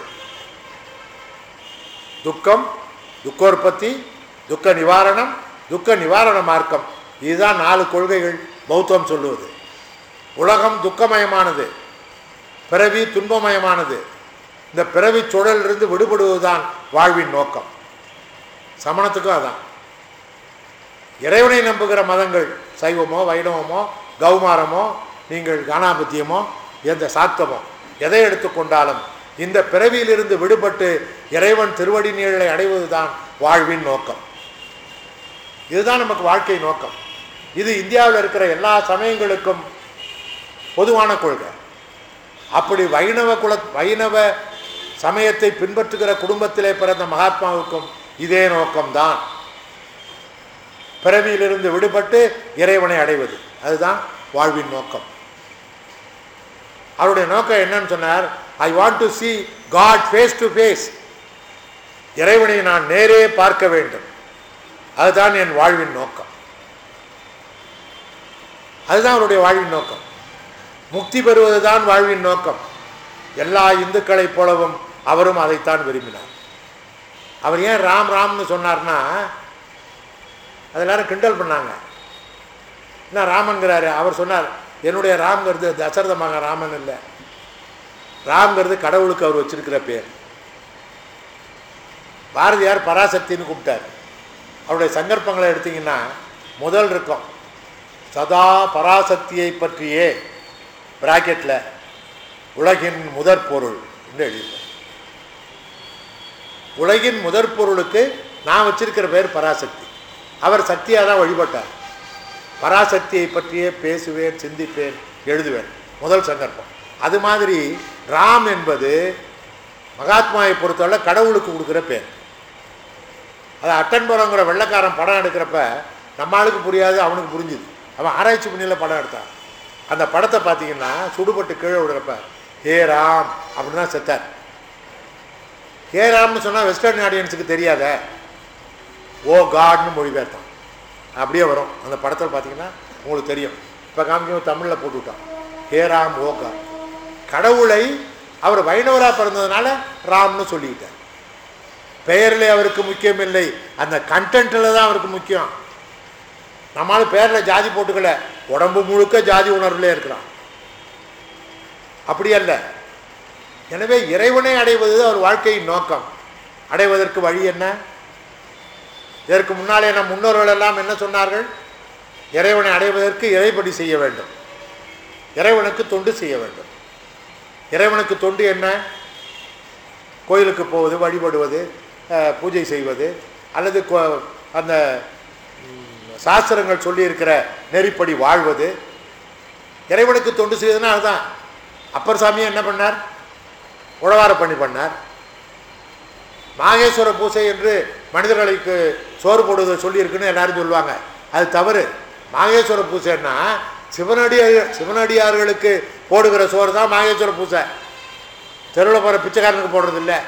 துக்கம் துக்கோற்பத்தி துக்க நிவாரணம் துக்க நிவாரண மார்க்கம் இதுதான் நாலு கொள்கைகள் பௌத்தம் சொல்லுவது உலகம் துக்கமயமானது பிறவி துன்பமயமானது இந்த பிறவி சுழலிலிருந்து விடுபடுவதுதான் வாழ்வின் நோக்கம் சமணத்துக்கும் அதான் இறைவனை நம்புகிற மதங்கள் சைவமோ வைணவமோ கௌமாரமோ நீங்கள் கானாபத்தியமோ எந்த சாத்தமோ எதை எடுத்துக்கொண்டாலும் இந்த பிறவியிலிருந்து விடுபட்டு இறைவன் திருவடி நீழலை அடைவதுதான் வாழ்வின் நோக்கம் இதுதான் நமக்கு வாழ்க்கை நோக்கம் இது இந்தியாவில் இருக்கிற எல்லா சமயங்களுக்கும் பொதுவான கொள்கை அப்படி வைணவ குல வைணவ சமயத்தை பின்பற்றுகிற குடும்பத்திலே பிறந்த மகாத்மாவுக்கும் இதே நோக்கம்தான் பிறவியிலிருந்து விடுபட்டு இறைவனை அடைவது அதுதான் வாழ்வின் நோக்கம் அவருடைய நோக்கம் என்னன்னு சொன்னார் I want to see God face to face இறைவனை நான் நேரே பார்க்க வேண்டும் அதுதான் என் வாழ்வின் நோக்கம் அதுதான் அவருடைய வாழ்வின் நோக்கம் முக்தி பெறுவதுதான் வாழ்வின் நோக்கம் எல்லா இந்துக்களைப் போலவும் அவரும் அதைத்தான் விரும்பினார் அவர் ஏன் ராம் ராம்னு சொன்னார்னா அது எல்லாரும் கிண்டல் பண்ணாங்க என்ன ராமன்கிறாரு அவர் சொன்னார் என்னுடைய ராம்ங்கிறது தசரத மகன் ராமன் இல்லை ராம்ங்கிறது கடவுளுக்கு அவர் வச்சிருக்கிற பேர் பாரதியார் பராசக்தின்னு கூப்பிட்டார் அவருடைய சங்கற்பங்களை எடுத்தீங்கன்னா முதல் இருக்கும் சதா பராசக்தியை பற்றியே பிராக்கெட்டில் உலகின் முதற் பொருள் என்று எழுதியிருப்பார் உலகின் முதற் பொருளுக்கு நான் வச்சிருக்கிற பேர் பராசக்தி அவர் சக்தியாக தான் வழிபட்டார் பராசக்தியை பற்றியே பேசுவேன் சிந்திப்பேன் எழுதுவேன் முதல் சங்கற்பம் அது மாதிரி ராம் என்பது மகாத்மாவை பொறுத்தவரை கடவுளுக்கு கொடுக்குற பேர் அது அட்டன்புரங்கிற வெள்ளைக்காரன் படம் எடுக்கிறப்ப நம்ம ஆளுக்கு புரியாது அவனுக்கு புரிஞ்சுது அவன் ஆராய்ச்சி பண்ணியில் படம் எடுத்தான் அந்த படத்தை பார்த்தீங்கன்னா சுடுபட்டு கீழே விடுறப்ப ஹே ராம் அப்படின்னு தான் செத்தார் ஹே ராம்னு சொன்னால் வெஸ்டர்ன் ஆடியன்ஸுக்கு தெரியாத ஓ காட்னு மொழிபெயர்த்தான் அப்படியே வரும் அந்த படத்தில் பார்த்தீங்கன்னா உங்களுக்கு தெரியும் இப்போ காமிக்கும் தமிழில் போட்டு விட்டான் ஹே ராம் ஓ காட் கடவுளை அவர் வைணவராக பிறந்ததுனால ராம்னு சொல்லிக்கிட்டார் பெயரில் அவருக்கு முக்கியம் இல்லை அந்த கண்டென்ட்டில் தான் அவருக்கு முக்கியம் நம்மளால பேரில் ஜாதி போட்டுக்கல உடம்பு முழுக்க ஜாதி உணர்வுலே இருக்கிறான் அப்படி அல்ல எனவே இறைவனை அடைவது அவர் வாழ்க்கையின் நோக்கம் அடைவதற்கு வழி என்ன இதற்கு முன்னாலே நம் முன்னோர்கள் எல்லாம் என்ன சொன்னார்கள் இறைவனை அடைவதற்கு இறைப்படி செய்ய வேண்டும் இறைவனுக்கு தொண்டு செய்ய வேண்டும் இறைவனுக்கு தொண்டு என்ன கோயிலுக்கு போவது வழிபடுவது அஹ், பூஜை செய்வது அல்லது கோ- அந்த ம், சாஸ்திரங்கள் சொல்லியிருக்கிற நெறிப்படி வாழ்வது இறைவனுக்கு தொண்டு செய்வதுன்னா அதுதான் அப்பர் சாமி என்ன பண்ணார் உழவார பண்ணி பண்ணார் மாகேஸ்வர பூசை என்று மனிதர்களுக்கு சோறு போடுவதை சொல்லியிருக்குன்னு எல்லாரும் சொல்லுவாங்க அது தவறு மாகேஸ்வர பூசைன்னா சிவனடியார் சிவனடியார்களுக்கு போடுகிற சோறு தான் மாகேஸ்வர பூசை தெருவில் போகிற பிச்சைக்காரனுக்கு போடுறது இல்லை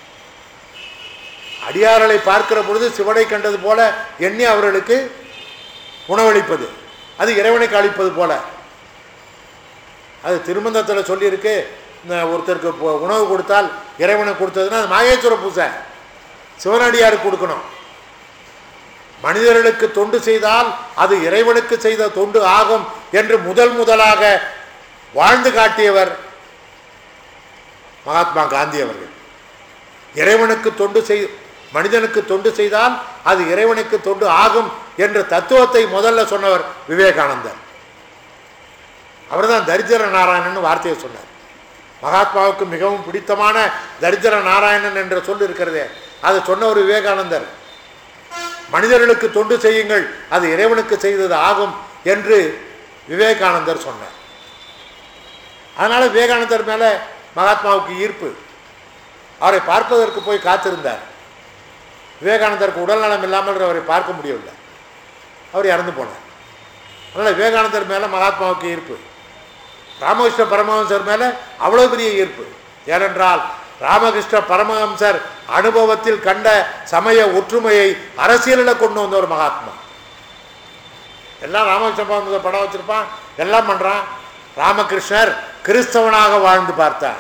அடியார்களை பார்க்கிற பொழுது சிவனை கண்டது போல எண்ணி அவர்களுக்கு உணவளிப்பது அது இறைவனுக்கு அளிப்பது போல அது திருமந்தத்தில் சொல்லியிருக்கு இந்த ஒருத்தருக்கு இப்போ உணவு கொடுத்தால் இறைவனுக்கு கொடுத்ததுன்னா அது மாகேஸ்வர பூசை சிவனடியாருக்கு கொடுக்கணும் மனிதர்களுக்கு தொண்டு செய்தால் அது இறைவனுக்கு செய்த தொண்டு ஆகும் என்று முதல் முதலாக வாழ்ந்து காட்டியவர் மகாத்மா காந்தி அவர்கள் இறைவனுக்கு தொண்டு செய் மனிதனுக்கு தொண்டு செய்தால் அது இறைவனுக்கு தொண்டு ஆகும் என்ற தத்துவத்தை முதல்ல சொன்னவர் விவேகானந்தர் அவர்தான் தரித்திர நாராயணன் வார்த்தையை சொன்னார் மகாத்மாவுக்கு மிகவும் பிடித்தமான தரித்திர நாராயணன் என்ற சொல் இருக்கிறதே அதை சொன்னவர் விவேகானந்தர் மனிதர்களுக்கு தொண்டு செய்யுங்கள் அது இறைவனுக்கு செய்தது ஆகும் என்று விவேகானந்தர் சொன்னார் அதனால விவேகானந்தர் மேலே மகாத்மாவுக்கு ஈர்ப்பு அவரை பார்ப்பதற்கு போய் காத்திருந்தார் விவேகானந்தருக்கு உடல்நலம் இல்லாமல் அவரை பார்க்க முடியவில்லை அவர் இறந்து போனார் அதனால் விவேகானந்தர் மேலே மகாத்மாவுக்கு ஈர்ப்பு ராமகிருஷ்ண பரமஹம்சர் மேலே அவ்வளோ பெரிய ஈர்ப்பு ஏனென்றால் ராமகிருஷ்ண பரமஹம்சர் அனுபவத்தில் கண்ட சமய ஒற்றுமையை அரசியலில் கொண்டு வந்த ஒரு மகாத்மா எல்லாம் ராமகிருஷ்ண பரமஹம்சர் படம் வச்சிருப்பான் எல்லாம் பண்ணுறான் ராமகிருஷ்ணர் கிறிஸ்தவனாக வாழ்ந்து பார்த்தார்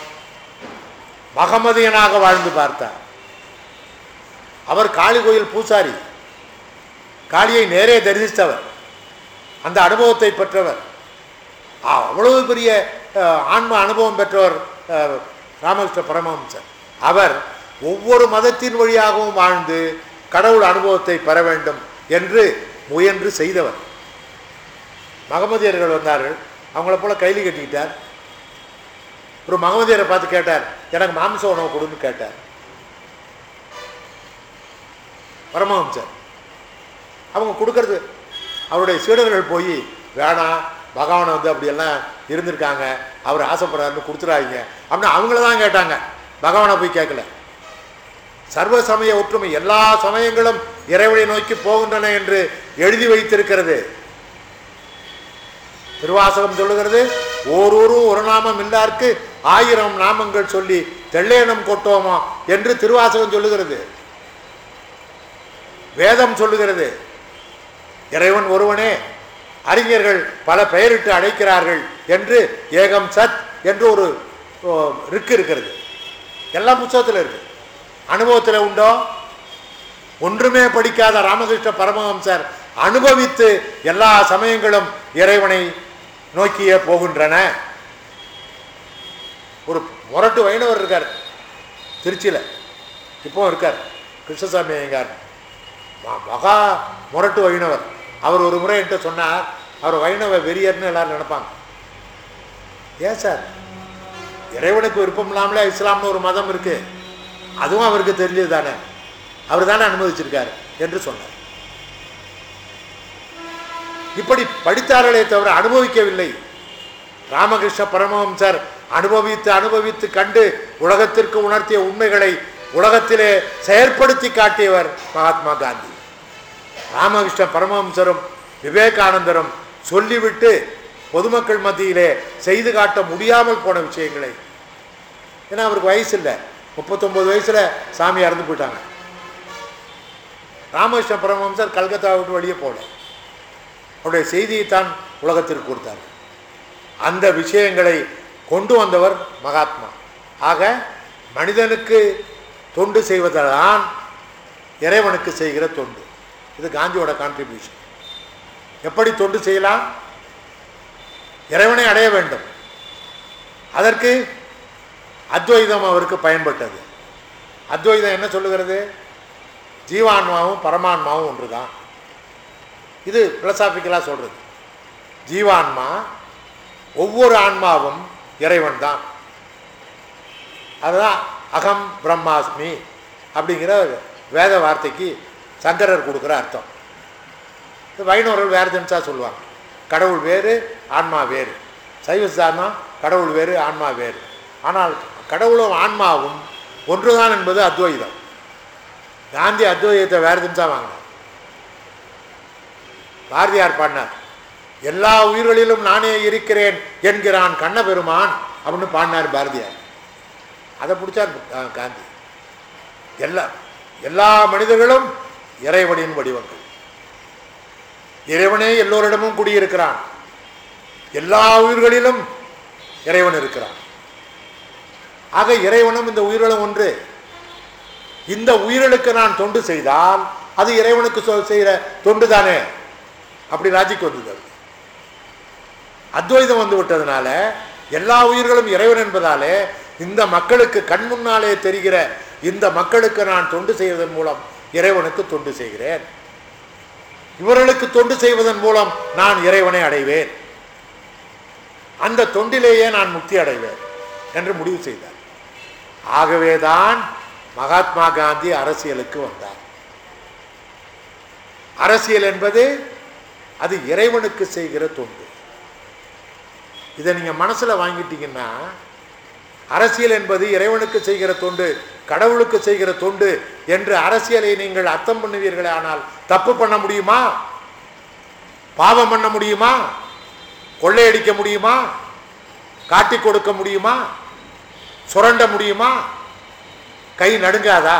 மகமதியனாக வாழ்ந்து பார்த்தார் அவர் காளி கோயில் பூசாரி காளியை நேரே தரிசித்தவர் அந்த அனுபவத்தை பெற்றவர் ஆ, அவ்வளவு பெரிய அஹ், ஆன்ம அனுபவம் பெற்றவர் அஹ், ராமகிருஷ்ண பரமஹம்சர் அவர் ஒவ்வொரு மதத்தின் வழியாகவும் வாழ்ந்து கடவுள் அனுபவத்தை பெற வேண்டும் என்று முயன்று செய்தவர் மகமதியர்கள் வந்தார்கள் அவங்கள போல கைலி கட்டிக்கிட்டார் ஒரு மகமதியரை பார்த்து கேட்டார் எனக்கு மாமிச உணவு கொடுன்னு கேட்டார் பரமஹம்சர் அவங்க கொடுக்கறது அவருடைய சீடர்கள் போய் வேணாம் பகவானை வந்து அப்படியெல்லாம் இருந்திருக்காங்க அவர் ஆசைப்படுறாருன்னு கொடுத்துறாதீங்க அப்படின்னு அவங்கள தான் கேட்டாங்க பகவானை போய் கேட்கல சர்வ சமய ஒற்றுமை எல்லா சமயங்களும் இறைவனை நோக்கி போகின்றன என்று எழுதி வைத்திருக்கிறது திருவாசகம் சொல்லுகிறது ஓரொரும் ஒரு நாமம் இல்லார்க்கு ஆயிரம் நாமங்கள் சொல்லி தெள்ளேனம் கொட்டோமா என்று திருவாசகம் சொல்லுகிறது வேதம் சொல்லுகிறது இறைவன் ஒருவனே அறிஞர்கள் பல பெயரிட்டு அழைக்கிறார்கள் என்று ஏகம் சத் என்று ஒரு ஓ, ரிக்கு இருக்கிறது எல்லா புத்தகத்தில் இருக்கு அனுபவத்தில் உண்டோ ஒன்றுமே படிக்காத ராமகிருஷ்ண பரமஹம்சர் அனுபவித்து எல்லா சமயங்களும் இறைவனை நோக்கியே போகின்றன ஒரு முரட்டு வைணவர் இருக்கார் திருச்சியில் இப்போ இருக்கார் கிருஷ்ணசாமி ஐயங்கார் ம- மகா முரட்டு வைணவர் அவர் ஒரு முறை என்கிட்ட சொன்னார் அவர் வைணவ வெறியர்னு எல்லாரும் நினைப்பாங்க ஏன் சார் இறைவனுக்கு விருப்பம் இல்லாமலே இஸ்லாம்னு ஒரு மதம் இருக்கு அதுவும் அவருக்கு தெரிஞ்சது தானே அவர் தானே அனுமதிச்சிருக்காரு என்று சொன்னார் இப்படி படித்தார்களே தவிர அனுபவிக்கவில்லை ராமகிருஷ்ண பரமஹம்சர் அனுபவித்து அனுபவித்து கண்டு உலகத்திற்கு உணர்த்திய உண்மைகளை உலகத்திலே செயற்படுத்தி காட்டியவர் மகாத்மா காந்தி ராமகிருஷ்ண பரமஹம்சரும் விவேகானந்தரும் சொல்லிவிட்டு பொதுமக்கள் மத்தியிலே செய்து காட்ட முடியாமல் போன விஷயங்களை ஏன்னா அவருக்கு வயசு இல்லை முப்பத்தொன்பது வயசுல சாமி இறந்து போயிட்டாங்க ராமகிருஷ்ண பரமஹம்சர் கல்கத்தா விட்டு வெளியே போகல அவருடைய செய்தியைத்தான் உலகத்திற்கு கொடுத்தார் அந்த விஷயங்களை கொண்டு வந்தவர் மகாத்மா ஆக மனிதனுக்கு தொண்டு செய்வதுதான் இறைவனுக்கு செய்கிற தொண்டு இது காந்தியோட கான்ட்ரிபியூஷன் எப்படி தொண்டு செய்யலாம் இறைவனை அடைய வேண்டும் அதற்கு அத்வைதம் அவருக்கு பயன்பட்டது அத்வைதம் என்ன சொல்லுகிறது ஜீவான்மாவும் பரமான்மாவும் ஒன்று தான் இது பிலசாபிக்கலாக சொல்கிறது ஜீவான்மா ஒவ்வொரு ஆன்மாவும் இறைவன் தான் அதுதான் அகம் பிரம்மாஸ்மி அப்படிங்கிற வேத வார்த்தைக்கு சங்கரர் கொடுக்குற அர்த்தம் இது வைணவர்கள் வேறு தினசா சொல்லுவாங்க கடவுள் வேறு ஆன்மா வேறு சைவ சித்தாந்தம் கடவுள் வேறு ஆன்மா வேறு ஆனால் கடவுளும் ஆன்மாவும் ஒன்றுதான் என்பது அத்வைதம் காந்தி அத்வைதத்தை வேறு தினசா வாங்கினார் பாரதியார் பாடினார் எல்லா உயிர்களிலும் நானே இருக்கிறேன் என்கிறான் கண்ணபெருமான் அப்படின்னு பாடினார் பாரதியார் அதை பிடிச்சார் கா- காந்தி எல்லா எல்லா மனிதர்களும் இறைவனின் வடிவங்கள் இறைவனே எல்லோரிடமும் குடியிருக்கிறான் எல்லா உயிர்களிலும் இறைவன் இருக்கிறான் ஆக இறைவனும் இந்த உயிர்களும் ஒன்று இந்த உயிர்களுக்கு நான் தொண்டு செய்தால் அது இறைவனுக்கு சொ- செய்கிற தொண்டு தானே அப்படி லாஜிக் வந்தது அது. அத்வைதம் வந்து விட்டதுனால எல்லா உயிர்களும் இறைவன் என்பதாலே இந்த மக்களுக்கு கண் முன்னாலே தெரிகிற இந்த மக்களுக்கு நான் தொண்டு செய்வதன் மூலம் இறைவனுக்கு தொண்டு செய்கிறேன் இவர்களுக்கு தொண்டு செய்வதன் மூலம் நான் இறைவனை அடைவேன் அந்த தொண்டிலேயே நான் முக்தி அடைவேன் என்று முடிவு செய்தார் ஆகவேதான் மகாத்மா காந்தி அரசியலுக்கு வந்தார் அரசியல் என்பது அது இறைவனுக்கு செய்கிற தொண்டு இதை நீங்க மனசுல வாங்கிட்டீங்கன்னா அரசியல் என்பது இறைவனுக்கு செய்கிற தொண்டு கடவுளுக்கு செய்கிற தொண்டு என்று அரசியலை நீங்கள் அர்த்தம் பண்ணுவீர்களே ஆனால் தப்பு பண்ண முடியுமா பாவம் பண்ண முடியுமா கொள்ளையடிக்க முடியுமா காட்டி கொடுக்க முடியுமா சுரண்ட முடியுமா கை நடுங்காதா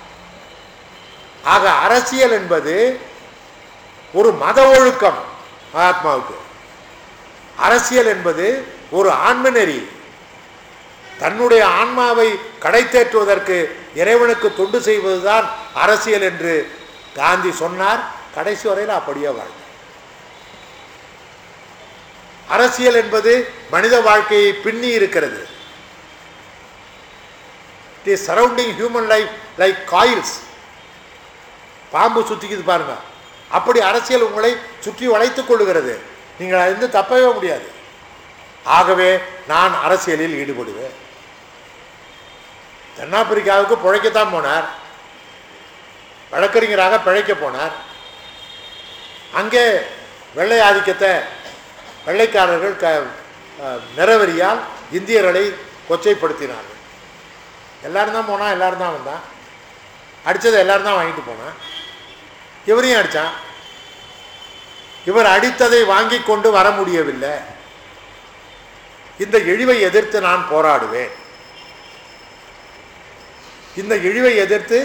ஆக அரசியல் என்பது ஒரு மத ஒழுக்கம் மகாத்மாவுக்கு அரசியல் என்பது ஒரு ஆன்ம நெறி தன்னுடைய ஆன்மாவை கடைத்தேற்றுவதற்கு இறைவனுக்கு தொண்டு செய்வதுதான் அரசியல் என்று காந்தி சொன்னார் கடைசி வரையில் அப்படியே வாழ்ந்தார் அரசியல் என்பது மனித வாழ்க்கையை பின்னி இருக்கிறது it is surrounding human life like coils பாம்பு சுத்திக்குது பாருங்க அப்படி அரசியல் உங்களை சுற்றி வளைத்துக் கொள்ளுகிறது நீங்கள் அதிலிருந்து தப்பவே முடியாது ஆகவே நான் அரசியலில் ஈடுபடுவேன் தென்னாப்பிரிக்காவுக்கு பிழைக்கத்தான் போனார் வழக்கறிஞராக பிழைக்க போனார் அங்கே வெள்ளை ஆதிக்கத்தை வெள்ளைக்காரர்கள் க அஹ், நிறவெறியால் இந்தியர்களை கொச்சைப்படுத்தினார்கள் எல்லாரும் தான் போனான் எல்லாரும் தான் வந்தான் அடித்ததை எல்லாரும் தான் வாங்கிட்டு போனான் இவரையும் அடித்தான் இவர் அடித்ததை வாங்கி கொண்டு வர முடியவில்லை இந்த இழிவை எதிர்த்து நான் போராடுவேன் இந்த இழிவை எதிர்த்து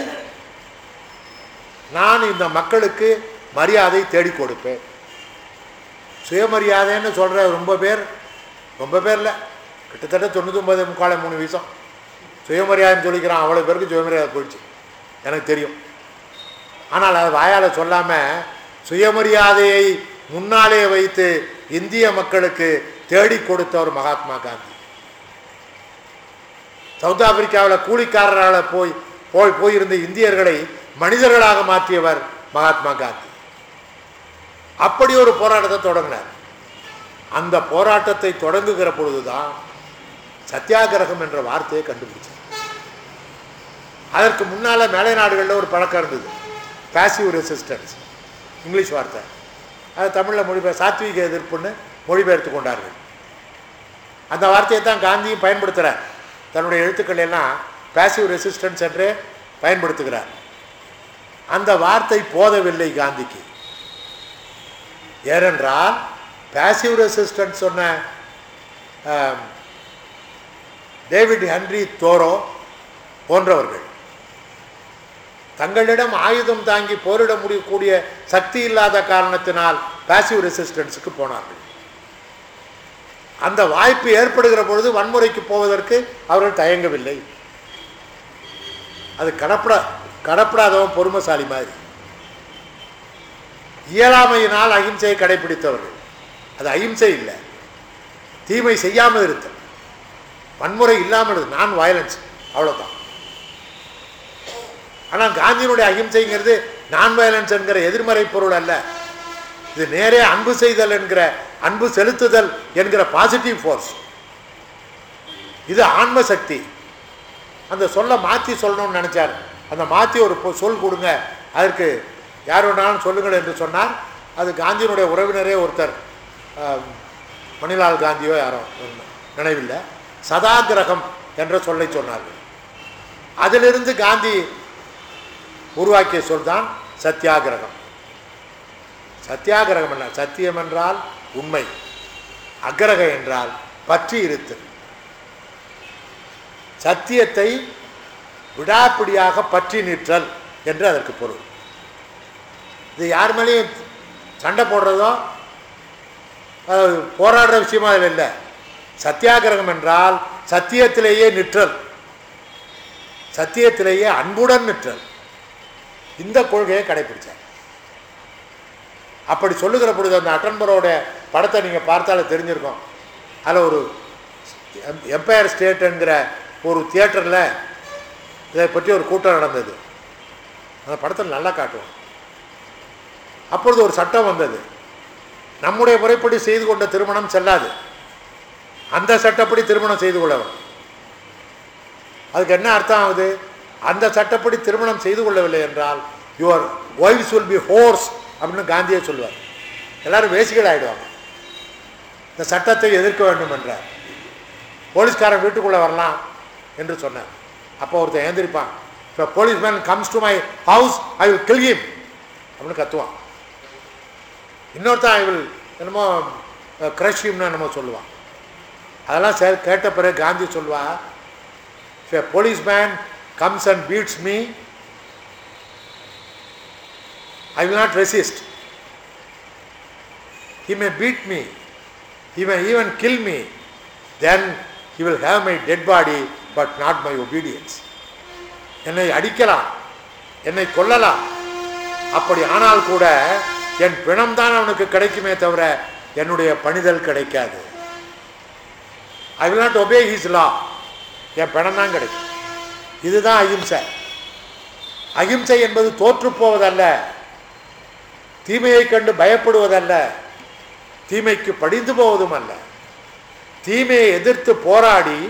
நான் இந்த மக்களுக்கு மரியாதை தேடிக் கொடுப்பேன் சுயமரியாதைன்னு சொல்கிற ரொம்ப பேர் ரொம்ப பேர் இல்லை கிட்டத்தட்ட தொண்ணூத்தொம்பது முக்கால மூணு வீசம் சுயமரியாதைன்னு சொல்லிக்கிறான் அவ்வளோ பேருக்கு சுயமரியாதை போயிடுச்சு எனக்கு தெரியும் ஆனால் அது வாயால் சொல்லாமல் சுயமரியாதையை முன்னாலே வைத்து இந்திய மக்களுக்கு தேடிக் கொடுத்தவர் மகாத்மா காந்தி சவுத் ஆப்பிரிக்காவில் கூலிக்காரரால் போய் போய் போயிருந்த இந்தியர்களை மனிதர்களாக மாற்றியவர் மகாத்மா காந்தி அப்படி ஒரு போராட்டத்தை தொடங்கினார் அந்த போராட்டத்தை தொடங்குகிற பொழுதுதான் சத்தியாகிரகம் என்ற வார்த்தையை கண்டுபிடிச்சார் அதற்கு முன்னால் மேலை நாடுகளில் ஒரு பழக்கம் இருந்தது பாசிவ் ரெசிஸ்டன்ஸ் இங்கிலீஷ் வார்த்தை அது தமிழில் மொழிபெயர் சாத்வீக எதிர்ப்புன்னு மொழிபெயர்த்து கொண்டார்கள் அந்த வார்த்தையை தான் காந்தியும் பயன்படுத்துகிறார் தன்னுடைய எழுத்துக்கள் எல்லாம் பாசிவ் ரெசிஸ்டன்ஸ் என்றே பயன்படுத்துகிறார் அந்த வார்த்தை போதவில்லை காந்திக்கு ஏனென்றால் பாசிவ் ரெசிஸ்டன்ஸ் சொன்ன ஆம், டேவிட் ஹென்ரி தோரோ போன்றவர்கள் தங்களிடம் ஆயுதம் தாங்கி போரிட முடியக்கூடிய சக்தி இல்லாத காரணத்தினால் பாசிவ் ரெசிஸ்டன்ஸுக்கு போனார்கள் அந்த வாய்ப்பு ஏற்படுகிற பொழுது வன்முறைக்கு போவதற்கு அவர்கள் தயங்கவில்லை அது கடப்பட கடப்படாதவன் பொறுமைசாலி மாதிரி இயலாமையினால் அகிம்சையை கடைபிடித்தவர்கள் அது அகிம்சை இல்லை தீமை செய்யாமல் இருத்தல் வன்முறை இல்லாமல் இரு நான் வயலன்ஸ் அவ்வளோதான் ஆனால் காந்தியினுடைய அகிம்சைங்கிறது நான் வயலன்ஸ் என்கிற எதிர்மறை பொருள் அல்ல இது நேரே அன்பு செய்தல் என்கிற அன்பு செலுத்துதல் என்கிற பாசிட்டிவ் ஃபோர்ஸ் இது ஆன்ம சக்தி அந்த சொல்லை மாற்றி சொல்லணும்னு நினச்சார் அந்த மாற்றி ஒரு பொ- சொல் கொடுங்க அதற்கு யார் வேணாலும் சொல்லுங்கள் என்று சொன்னார் அது காந்தியினுடைய உறவினரே ஒருத்தர் ஆம், மணிலால் காந்தியோ யாரோ ஒண்ணு, நினைவில்லை சதாகிரகம் என்ற சொல்லை சொன்னார்கள் அதிலிருந்து காந்தி உருவாக்கிய சொல் தான் சத்தியாகிரகம் சத்தியாகிரகம் என்ன சத்தியம் என்றால் உண்மை அக்கிரக என்றால் பற்றி இருத்தல் சத்தியத்தை விடாப்பிடியாக பற்றி நிற்றல் என்று அதற்கு பொருள் இது யார் மேலேயும் சண்டை போடுறதோ அஹ், போராடுற விஷயமா அதில் இல்லை சத்தியாகிரகம் என்றால் சத்தியத்திலேயே நிற்றல் சத்தியத்திலேயே அன்புடன் நிற்றல் இந்த கொள்கையை கடைபிடிச்சார் அப்படி சொல்லுகிற பொழுது அந்த அட்டன்பரோட படத்தை நீங்கள் பார்த்தாலே தெரிஞ்சிருக்கும் அதில் ஒரு எம்பையர் ஸ்டேட்டுங்கிற ஒரு தியேட்டரில் இதை பற்றி ஒரு கூட்டம் நடந்தது அந்த படத்தில் நல்லா காட்டுவோம் அப்பொழுது ஒரு சட்டம் வந்தது நம்முடைய முறைப்படி செய்து கொண்ட திருமணம் செல்லாது அந்த சட்டப்படி திருமணம் செய்து கொள்ளவும் அதுக்கு என்ன அர்த்தம் ஆகுது அந்த சட்டப்படி திருமணம் செய்து கொள்ளவில்லை என்றால் your wives will be whores அப்படின்னு காந்தியே சொல்லுவார் எல்லாரும் வேசிகள் ஆயிடுவாங்க இந்த சட்டத்தை எதிர்க்க வேண்டும் என்றார் போலீஸ்காரன் வீட்டுக்குள்ளே வரலாம் என்று சொன்னார் அப்போ ஒருத்தன் ஏந்திரிப்பான் இப்போ policeman comes to my house I will kill him அப்படின்னு கத்துவான் இன்னொருத்தன் ஐ வில் என்னமோ கிரஷ் ஹிம்னு என்னமோ சொல்லுவான் அதெல்லாம் சே கேட்ட பிறகு காந்தி சொல்லுவா if a policeman comes and beats me I will not resist he may beat me he may even kill me then he will have my dead body but not my obedience என்னை அடிக்கலாம் என்னை கொல்லலாம் அப்படி ஆனால் கூட என் பிணம்தான் அவனுக்கு கிடைக்குமே தவிர என்னுடைய பணிதல் கிடைக்காது ஐ will not obey his law என் பிணம் தான் கிடைக்கும் இதுதான் அகிம்சை அகிம்சை என்பது தோற்று போவதல்ல தீமையை கண்டு பயப்படுவதல்ல தீமைக்கு படிந்து போவதும் அல்ல தீமையை எதிர்த்து போராடி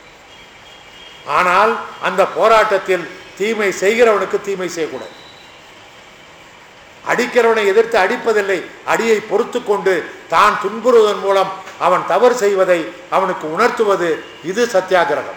ஆனால் அந்த போராட்டத்தில் தீமை செய்கிறவனுக்கு தீமை செய்யக்கூடாது அடிக்கிறவனை எதிர்த்து அடிப்பதில்லை அடியை பொறுத்து கொண்டு தான் துன்புறுவதன் மூலம் அவன் தவறு செய்வதை அவனுக்கு உணர்த்துவது இது சத்தியாகிரகம்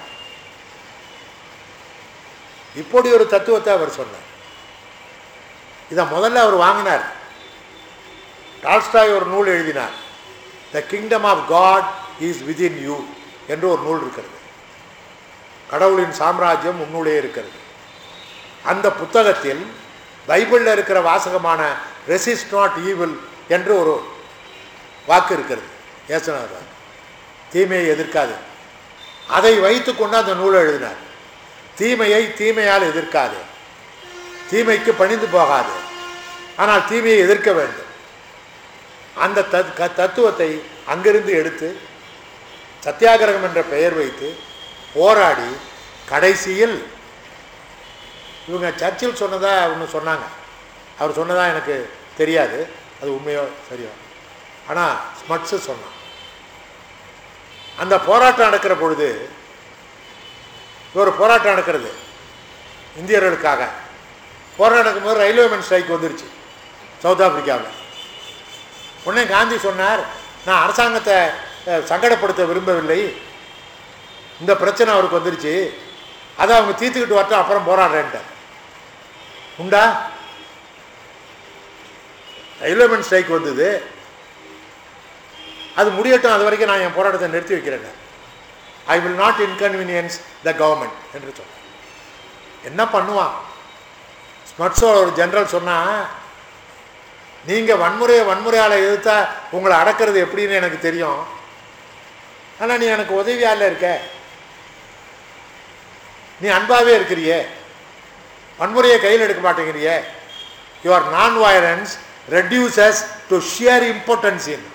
இப்படி ஒரு தத்துவத்தை அவர் சொன்னார் இதை முதல்ல அவர் வாங்கினார் டால்ஸ்டாய் ஒரு நூல் எழுதினார் the kingdom of God is within you என்று ஒரு நூல் இருக்கிறது கடவுளின் சாம்ராஜ்யம் உன்னுள்ளே இருக்கிறது அந்த புத்தகத்தில் பைபிளில் இருக்கிற வாசகமான ரெசிஸ்ட் நாட் ஈவில் என்று ஒரு வாக்கு இருக்கிறது ஏசுனார் வாக்கு. தீமையை எதிர்க்காது அதை வைத்துக்கொண்டு அந்த நூலை எழுதினார் தீமையை தீமையால் எதிர்க்காது தீமைக்கு பணிந்து போகாது ஆனால் தீமையை எதிர்க்க வேண்டும் அந்த தத் க- தத்துவத்தை அங்கிருந்து எடுத்து சத்தியாகிரகம் என்ற பெயர் வைத்து போராடி கடைசியில் இவங்க சர்ச்சில் சொன்னதா ஒன்று சொன்னாங்க அவர் சொன்னதா எனக்கு தெரியாது அது உண்மையோ சரியோ ஆனால் ஸ்மட்ஸு சொன்னான் அந்த போராட்டம் நடக்கிற பொழுது ஒரு போராட்டம் நடக்கிறது இந்தியர்களுக்காக போராட்டம் நடக்கும்போது ரயில்வே மேன் ஸ்ட்ரைக் வந்துருச்சு சவுத் ஆப்பிரிக்காவில் உடனே காந்தி சொன்னார் நான் அரசாங்கத்தை அஹ், சங்கடப்படுத்த விரும்பவில்லை இந்த பிரச்சனை அவருக்கு வந்துருச்சு அதை அவங்க தீர்த்துக்கிட்டு வரட்டும் அப்புறம் போராடுறேன்ட்டார் உண்டா ரயில்வே மேன் ஸ்ட்ரைக் வந்தது அது முடியட்டும் அது வரைக்கும் நான் என் போராட்டத்தை நிறுத்தி வைக்கிறேன் I will not inconvenience the government என்று சொன்னார் என்ன பண்ணுவான் ஸ்மட்ஸோ ஒரு ஜெனரல் சொன்னா நீங்கள் வன்முறையை வன்முறையால் எதிர்த்தா உங்களை அடக்கிறது எப்படின்னு எனக்கு தெரியும் ஆனால் நீ எனக்கு உதவியால இருக்க நீ அன்பாவே இருக்கிறியே வன்முறையை கையில் எடுக்க மாட்டேங்கிறியே your non violence reduces to sheer importance in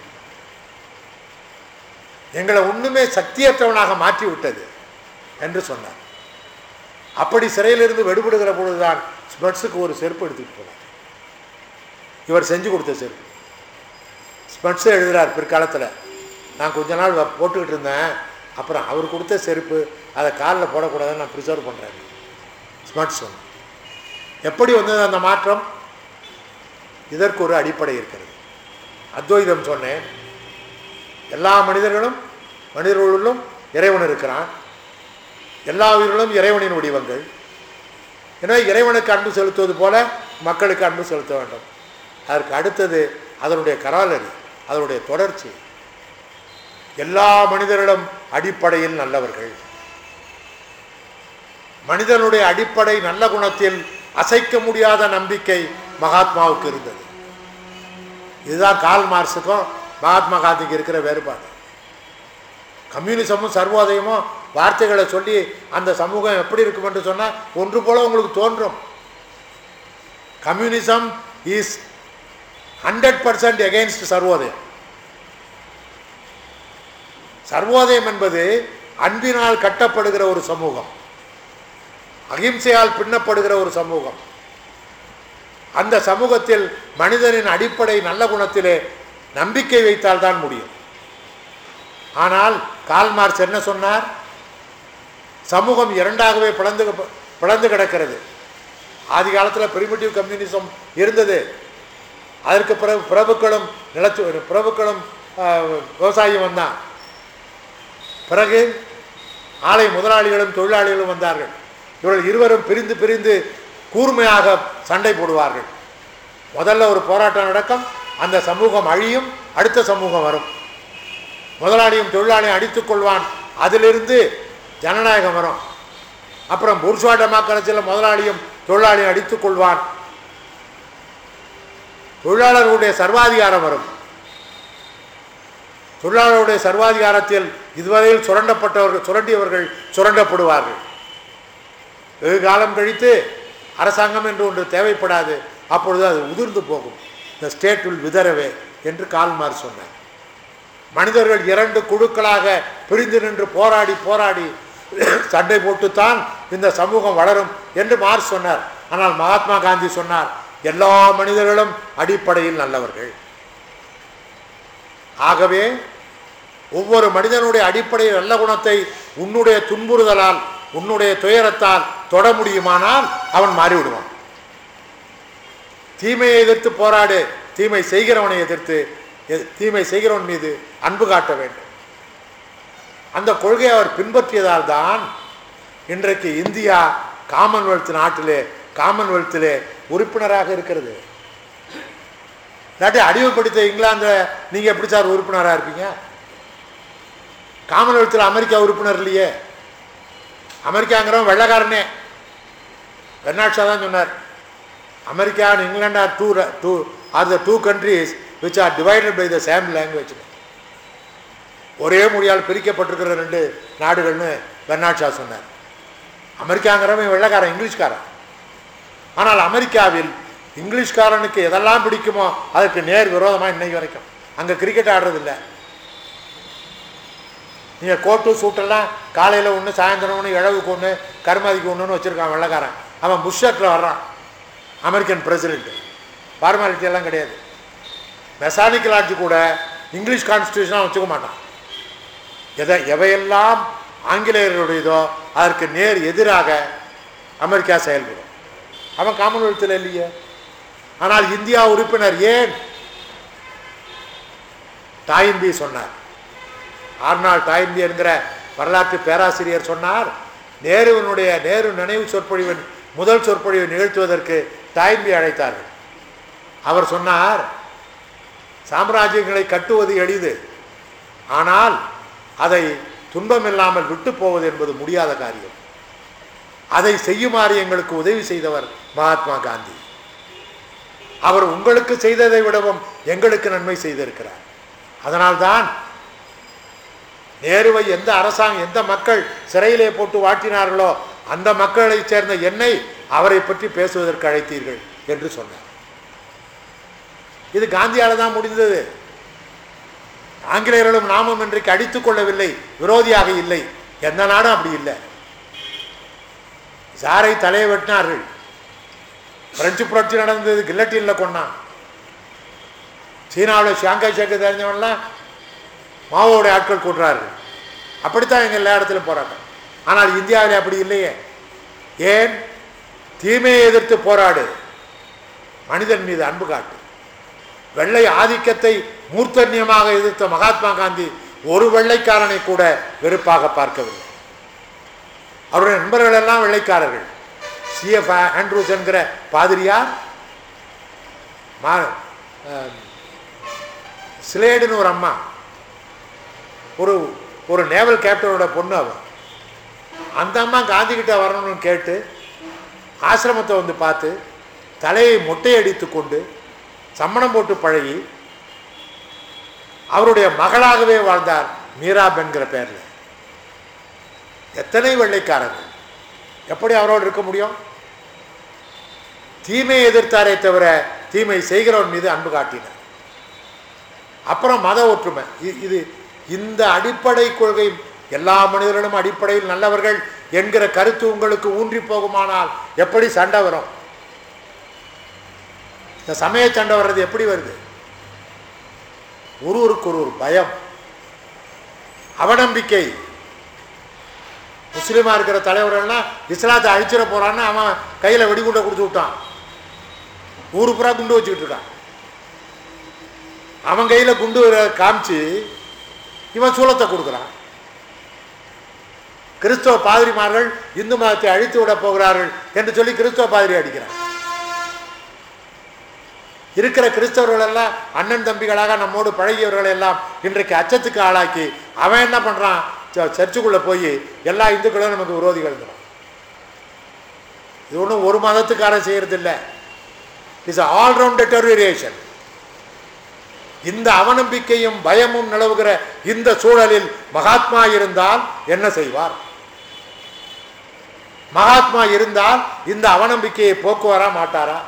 எங்களை ஒண்ணுமே சக்தியற்றவனாக மாற்றி விட்டது என்று சொன்னார் அப்படி சிறையிலிருந்து விடுபடுகிற பொழுதுதான் ஸ்பட்ஸுக்கு ஒரு செருப்பு எடுத்துட்டு போனார் இவர் செஞ்சு கொடுத்த செருப்பு ஸ்பட்ஸ் எழுதுறார் பிற்காலத்தில் நான் கொஞ்ச நாள் வ- போட்டுக்கிட்டு இருந்தேன் அப்புறம் அவர் கொடுத்த செருப்பு அதை காலில் போடக்கூடாதுன்னு நான் ப்ரிசர்வ் பண்ணுறேன் ஸ்மட்ஸ் சொன்ன எப்படி வந்தது அந்த மாற்றம் இதற்கு ஒரு அடிப்படை இருக்கிறது அத்வைதம் சொன்னேன் எல்லா மனிதர்களும் மனிதர்களும் இறைவன் இருக்கிறான் எல்லா உயிர்களும் இறைவனின் வடிவங்கள் எனவே இறைவனுக்கு அன்பு செலுத்துவது போல மக்களுக்கு அன்பு செலுத்த வேண்டும் அதற்கு அடுத்தது அதனுடைய கராலரி அதனுடைய தொடர்ச்சி எல்லா மனிதர்களும் அடிப்படையில் நல்லவர்கள் மனிதனுடைய அடிப்படை நல்ல குணத்தில் அசைக்க முடியாத நம்பிக்கை மகாத்மாவுக்கு இருந்தது இதுதான் கால் மார்க்ஸுக்கும் மகாத்மா காந்திக்கு இருக்கிற வேறுபாடு கம்யூனிசமும் சர்வோதயமும் வார்த்தைகளை சொல்லி அந்த சமூகம் எப்படி இருக்கும் என்று சொன்னால் ஒன்று போல உங்களுக்கு தோன்றும் communism is hundred percent against Sarvodaya Sarvodaya என்பது அன்பினால் கட்டப்படுகிற ஒரு சமூகம் அகிம்சையால் பின்னப்படுகிற ஒரு சமூகம் அந்த சமூகத்தில் மனிதனின் அடிப்படை நல்ல குணத்திலே நம்பிக்கை வைத்தால் தான் முடியும் ஆனால் கால் மார்க்ஸ் என்ன சொன்னார் சமூகம் இரண்டாகவே பிளந்து பிளந்து கிடக்கிறது ஆதி காலத்தில் பிரிமிட்டிவ் கம்யூனிசம் இருந்தது அதற்கு பிறகு பிரபுக்களும் நிலத்து பிரபுக்களும் ஆஹ், விவசாயியும் வந்தான் பிறகு ஆலை முதலாளிகளும் தொழிலாளிகளும் வந்தார்கள் இவர்கள் இருவரும் பிரிந்து பிரிந்து கூர்மையாக சண்டை போடுவார்கள் முதல்ல ஒரு போராட்டம் நடக்கும் அந்த சமூகம் அழியும் அடுத்த சமூகம் வரும் முதலாளியும் தொழிலாளியும் அடித்துக் கொள்வான் அதிலிருந்து ஜனநாயகம் வரும் அப்புறம் புர்ஷா டெமோக்ரஸியில் முதலாளியும் தொழிலாளியும் அடித்துக் கொள்வான் தொழிலாளர்களுடைய சர்வாதிகாரம் வரும் தொழிலாளருடைய சர்வாதிகாரத்தில் இதுவரையில் சுரண்டப்பட்டவர்கள் சுரண்டியவர்கள் சுரண்டப்படுவார்கள் வெகு காலம் கழித்து அரசாங்கம் என்று ஒன்று தேவைப்படாது அப்பொழுது அது உதிர்ந்து போகும் த ஸ்டேட் வில் விதரவே என்று கால்மார் சொன்னார் மனிதர்கள் இரண்டு குழுக்களாக பிரிந்து நின்று போராடி போராடி சண்டை போட்டுத்தான் இந்த சமூகம் வளரும் என்று மார்க்ஸ் சொன்னார் ஆனால் மகாத்மா காந்தி சொன்னார் எல்லா மனிதர்களும் அடிப்படையில் நல்லவர்கள் ஆகவே ஒவ்வொரு மனிதனுடைய அடிப்படை நல்ல குணத்தை உன்னுடைய துன்புறுதலால் உன்னுடைய துயரத்தால் தொட முடியுமானால் அவன் மாறிவிடுவான் தீமையை எதிர்த்து போராடு தீமை செய்கிறவனை எதிர்த்து எ- தீமை செய்கிறவன் மீது அன்பு காட்ட வேண்டும் அந்த கொள்கையை அவர் பின்பற்றியதால் தான் இன்றைக்கு இந்தியா காமன்வெல்த் நாட்டிலே காமன்வெல்த்திலே உறுப்பினராக இருக்கிறது இல்லாட்டி அடிமைப்படுத்த இங்கிலாந்து நீங்கள் எப்படி சார் உறுப்பினராக இருப்பீங்க காமன்வெல்த்தில் அமெரிக்கா உறுப்பினர் இல்லையே அமெரிக்காங்கிறவன் வெள்ளைக்காரனே பெர்னாட் ஷா தான் சொன்னார் America and England are two two are the two countries which are divided by the same language ஒரே மொழியால் பிரிக்கப்பட்டிருக்கிற ரெண்டு நாடுகள்னு பெர்னாட் ஷா சொன்னார் அமெரிக்காங்கிறவன் வெள்ளைக்காரன் இங்கிலீஷ்காரன் ஆனால் அமெரிக்காவில் இங்கிலீஷ்காரனுக்கு எதெல்லாம் பிடிக்குமோ அதற்கு நேர் விரோதமாக இன்னைக்கு வரைக்கும் அங்கே கிரிக்கெட் ஆடுறதில்ல நீங்கள் கோட்டு சூட்டெல்லாம் காலையில் ஒன்று சாயந்தரம் ஒன்று இழவுக்கு ஒன்று கருமாதிக்கு ஒன்றுன்னு வச்சுருக்கான் வெள்ளைக்காரன் அவன் புஷ்ஷர்ட்டில் வர்றான் அமெரிக்கன் பிரசிடென்ட் ஃபார்மாலிட்டி எல்லாம் கிடையாது மெசானிக்கல் ஆட்சி கூட இங்கிலீஷ் கான்ஸ்டியூஷனாக வச்சுக்க மாட்டான் எதை எவையெல்லாம் ஆங்கிலேயர்களுடையதோ அதற்கு நேர் எதிராக அமெரிக்கா செயல்படும் அவன் காமன்வெல்த்தில் இல்லையே ஆனால் இந்தியா உறுப்பினர் ஏன் டாயின்பி சொன்னார் ஆர்னால் டாயின்பி என்கிற வரலாற்று பேராசிரியர் சொன்னார் நேருவினுடைய நேரு நினைவு சொற்பொழிவின் முதல் சொற்பொழிவை நிகழ்த்துவதற்கு டாயின்பி அழைத்தார்கள் அவர் சொன்னார் சாம்ராஜ்யங்களை கட்டுவது எளிது ஆனால் அதை துன்பமில்லாமல் விட்டு போவது என்பது முடியாத காரியம் அதை செய்யுமாறு எங்களுக்கு உதவி செய்தவர் மகாத்மா காந்தி அவர் உங்களுக்கு செய்ததை விடவும் எங்களுக்கு நன்மை செய்திருக்கிறார் அதனால்தான் நேருவை எந்த அரசாங்கம் எந்த மக்கள் சிறையிலே போட்டு வாட்டினார்களோ அந்த மக்களைச் சேர்ந்த என்னை அவரை பற்றி பேசுவதற்கு அழைத்தீர்கள் என்று சொன்னார் இது காந்தியால் தான் முடிந்தது ஆங்கிலேயர்களும் நாமும் இன்றைக்கு அடித்துக் கொள்ளவில்லை விரோதியாக இல்லை எந்த நாடும் அப்படி இல்லை சாரை தலையை வெட்டினார்கள் பிரெஞ்சு புரட்சி நடந்தது கில்லட்டினில் கொண்டான் சீனாவில் ஷாங்காய் ஷேக்கு தெரிஞ்சவன்லாம் மாவோடைய ஆட்கள் கொன்றார்கள் அப்படித்தான் எங்கள் எல்லா இடத்துலையும் போராட்டம் ஆனால் இந்தியாவில் அப்படி இல்லையே ஏன் தீமையை எதிர்த்து போராடு மனிதன் மீது அன்பு காட்டு வெள்ளை ஆதிக்கத்தை மூர்த்தன்யமாக எதிர்த்த மகாத்மா காந்தி ஒரு வெள்ளைக்காரனை கூட வெறுப்பாக பார்க்கவில்லை அவருடைய நண்பர்கள் எல்லாம் வெள்ளைக்காரர்கள் சிஎஃப் ஆண்ட்ரூஸ் என்கிற பாதிரியார் மா அஹ், சிலேடுன்னு ஒரு அம்மா ஒரு ஒரு நேவல் கேப்டனோட பொண்ணு அவன் அந்த அம்மா காந்தி கிட்ட வரணும்னு கேட்டு ஆசிரமத்தை வந்து பார்த்து தலையை மொட்டையடித்து கொண்டு சம்மணம் போட்டு பழகி அவருடைய மகளாகவே வாழ்ந்தார் மீராப் என்கிற பேரில் எத்தனை வெள்ளைக்காரர்கள் எப்படி அவரோடு இருக்க முடியும் தீமையை எதிர்த்தாரே தவிர தீமை செய்கிறவன் மீது அன்பு காட்டினார் அப்புறம் மத ஒற்றுமை இ- இது இந்த அடிப்படை கொள்கை எல்லா மனிதர்களும் அடிப்படையில் நல்லவர்கள் என்கிற கருத்து உங்களுக்கு ஊன்றி போகுமானால் எப்படி சண்டை வரும் இந்த சமய சண்டை வர்றது எப்படி வருது ஒருவருக்கு ஒரு பயம் அவநம்பிக்கை முஸ்லீமா இருக்கிற தலைவர்கள்லாம் இஸ்லாத்தை அழிச்சிட போறான்னு அவன் கையில வெடிகுண்டை கொடுத்து விட்டான் ஊரு பூரா குண்டு வச்சுக்கிட்டு இருக்கான் அவன் கையில குண்டு வர- காமிச்சு இவன் சூலத்தை கொடுக்குறான் கிறிஸ்தவ பாதிரிமார்கள் இந்து மதத்தை அழித்து விட போகிறார்கள் என்று சொல்லி கிறிஸ்தவ பாதிரி அடிக்கிறான் இருக்கிற கிறிஸ்தவர்கள் எல்லாம் அண்ணன் தம்பிகளாக நம்மோடு பழகியவர்கள் எல்லாம் இன்றைக்கு அச்சத்துக்கு ஆளாக்கி அவன் என்ன பண்றான் ச- சர்ச்சுக்குள்ள போய் எல்லா இந்துக்களும் நமக்கு விரோதிகள்ங்கிறான் இது ஒன்றும் ஒரு மதத்துக்காரன் செய்யறது இல்லை இட்ஸ் ஆல்ரவுண்ட் டெட்டோரியேஷன் இந்த அவநம்பிக்கையும் பயமும் நிலவுகிற இந்த சூழலில் மகாத்மா இருந்தால் என்ன செய்வார் மகாத்மா இருந்தால் இந்த அவநம்பிக்கையை போக்குவாரா மாட்டாரா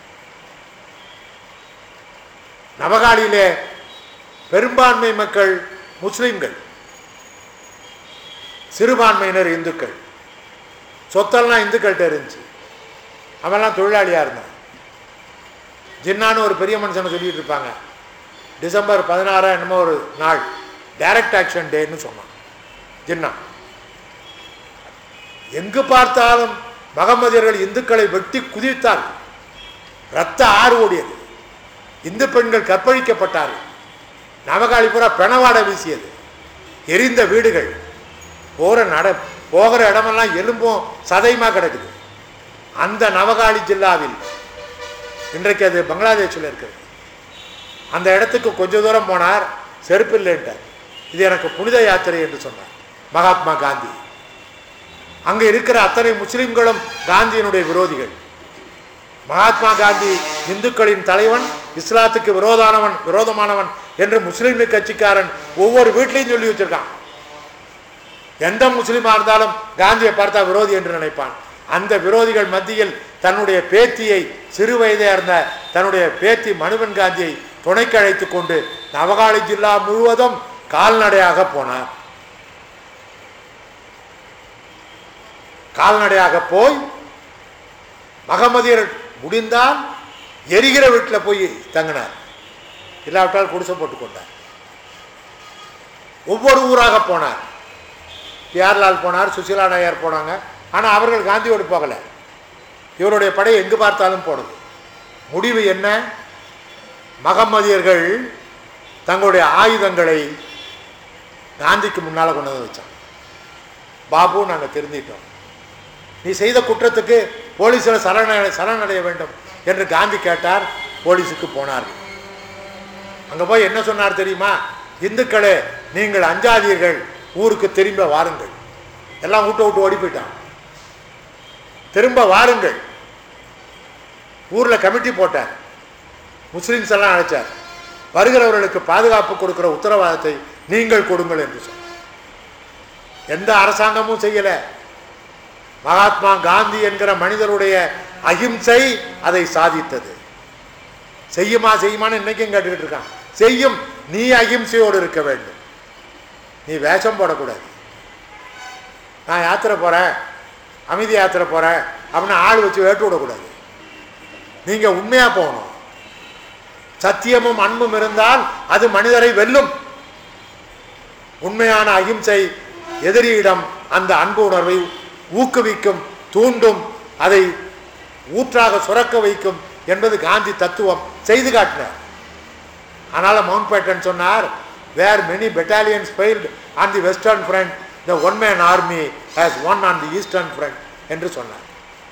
நவகாலியிலே பெரும்பான்மை மக்கள் முஸ்லிம்கள் சிறுபான்மையினர் இந்துக்கள் சொத்தெல்லாம் இந்துக்கள்கிட்ட இருந்துச்சு அவன்லாம் தொழிலாளியாக இருந்தான் ஜின்னான்னு ஒரு பெரிய மனுஷனை சொல்லிட்டு இருப்பாங்க டிசம்பர் பதினாறு என்னமோ ஒரு நாள் டைரக்ட் ஆக்ஷன் டேன்னு சொன்னான் ஜின்னா எங்கு பார்த்தாலும் மகமதியர்கள் இந்துக்களை வெட்டி குதித்தார்கள் ரத்த ஆறு ஓடியது இந்து பெண்கள் கற்பழிக்கப்பட்டார்கள் நவகாளிபுரா பெணவாட வீசியது எரிந்த வீடுகள் போகிற நட போகிற இடமெல்லாம் எலும்பும் சதையுமா கிடக்குது அந்த நவகாளி ஜில்லாவில் இன்றைக்கு அது பங்களாதேஷில் இருக்குது அந்த இடத்துக்கு கொஞ்ச தூரம் போனார் செருப்பு இல்லைன்ட்டார் இது எனக்கு புனித யாத்திரை என்று சொன்னார் மகாத்மா காந்தி அங்கே இருக்கிற அத்தனை முஸ்லிம்களும் காந்தியினுடைய விரோதிகள் மகாத்மா காந்தி இந்துக்களின் தலைவன் இஸ்லாத்துக்கு விரோதானவன் விரோதமானவன் என்று முஸ்லீம் கட்சிக்காரன் ஒவ்வொரு வீட்லையும் சொல்லி வச்சிருக்கான் எந்த முஸ்லீமா இருந்தாலும் காந்தியை பார்த்தா விரோதி என்று நினைப்பான் அந்த விரோதிகள் மத்தியில் தன்னுடைய பேத்தியை சிறு வயதே இருந்த தன்னுடைய பேத்தி மனுவன் காந்தியை துணைக்கு அழைத்துக் கொண்டு நவகாளி ஜில்லா முழுவதும் கால்நடையாக போனார் கால்நடையாக போய் மகமதியர் முடிந்தால் எரிகிற வீட்டில் போய் தங்கினார் இல்லாவிட்டால் குடிசை போட்டுக் கொண்டார் ஒவ்வொரு ஊராக போனார் பியார்லால் போனார் சுசீலா நாயர் போனாங்க ஆனால் அவர்கள் காந்தியோடு போகலை இவருடைய படை எங்கு பார்த்தாலும் போனது முடிவு என்ன மகம்மதியர்கள் தங்களுடைய ஆயுதங்களை காந்திக்கு முன்னால் கொண்டு வந்து வச்சாங்க பாபு நாங்கள் திருந்திட்டோம் நீ செய்த குற்றத்துக்கு போலீஸில் சரண சரணடைய வேண்டும் என்று காந்தி கேட்டார் போலீஸுக்கு போனார்கள் அங்கே போய் என்ன சொன்னார் தெரியுமா இந்துக்களே நீங்கள் அஞ்சாதீர்கள் ஊருக்கு திரும்ப வாருங்கள் எல்லாம் விட்டு விட்டு ஓடி போயிட்டான் திரும்ப வாருங்கள் ஊரில் கமிட்டி போட்டார் முஸ்லிம்ஸ் எல்லாம் அழைச்சார் வருகிறவர்களுக்கு பாதுகாப்பு கொடுக்கிற உத்தரவாதத்தை நீங்கள் கொடுங்கள் என்று சொன்னார் எந்த அரசாங்கமும் செய்யலை மகாத்மா காந்தி என்கிற மனிதருடைய அகிம்சை அதை சாதித்தது செய்யுமா செய்யுமான்னு இன்னைக்கும் கேட்டுக்கிட்டு இருக்கான் செய்யும் நீ அகிம்சையோடு இருக்க வேண்டும் நீ வேஷம் போடக்கூடாது நான் யாத்திரை போகிறேன் அமைதி யாத்திரை போகிறேன் அப்படின்னு ஆள் வச்சு வேட்டு விடக்கூடாது நீங்கள் உண்மையாக போகணும் சத்தியமும் அன்பும் இருந்தால் அது மனிதரை வெல்லும் உண்மையான அகிம்சை எதிரியிடம் அந்த அன்பு உணர்வை ஊக்குவிக்கும் தூண்டும் அதை ஊற்றாக சுரக்க வைக்கும் என்பது காந்தி தத்துவம் செய்து காட்டினார் அதனால மவுண்ட் பேட்டன் சொன்னார் where many battalions failed on the western front the one man army has won on the eastern front என்று சொன்னார்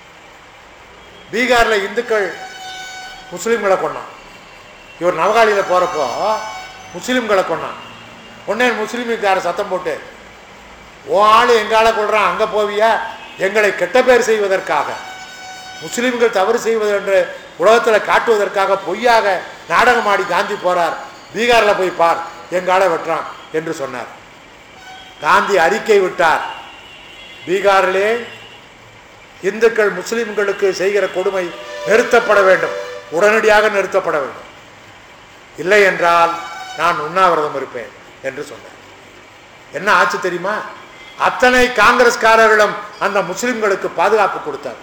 பீகாரில் இந்துக்கள் முஸ்லீம்களை கொண்டான் இவர் நவகாலியில் போகிறப்போ முஸ்லீம்களை கொண்டான் உடனே முஸ்லீமுக்கார சத்தம் போட்டு ஓ ஆள் எங்கால கொள்றான் அங்கே போவியா எங்களை கெட்ட பேர் செய்வதற்காக முஸ்லீம்கள் தவறு செய்வது என்று உலகத்தில் காட்டுவதற்காக பொய்யாக நாடகமாடி காந்தி போறார் பீகாரில் போய் பார் எங்கால வெட்டுறான் என்று சொன்னார் காந்தி அறிக்கை விட்டார் பீகாரிலே இந்துக்கள் முஸ்லிம்களுக்கு செய்கிற கொடுமை நிறுத்தப்பட வேண்டும் உடனடியாக நிறுத்தப்பட வேண்டும் இல்லை என்றால் நான் உண்ணாவிரதம் இருப்பேன் என்று சொன்னார் என்ன ஆச்சு தெரியுமா அத்தனை காங்கிரஸ்காரர்களும் அந்த முஸ்லிம்களுக்கு பாதுகாப்பு கொடுத்தார்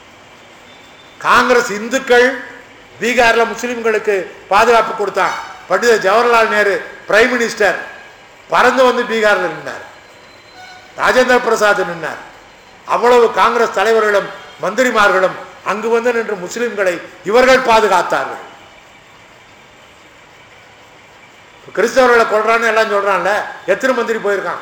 காங்கிரஸ் இந்துக்கள் பீகாரில் முஸ்லிம்களுக்கு பாதுகாப்பு கொடுத்தான் பண்டித ஜவஹர்லால் நேரு பிரைம் மினிஸ்டர் பறந்து வந்து பீகாரில் நின்றார் ராஜேந்திர பிரசாத் நின்றார் அவ்வளவு காங்கிரஸ் தலைவர்களும் மந்திரிமார்களும் அங்கு வந்து நின்று முஸ்லிம்களை இவர்கள் பாதுகாத்தார்கள் கிறிஸ்தவர்களை கொள்றான்னு எல்லாம் சொல்றான்ல எத்தனை மந்திரி போயிருக்கான்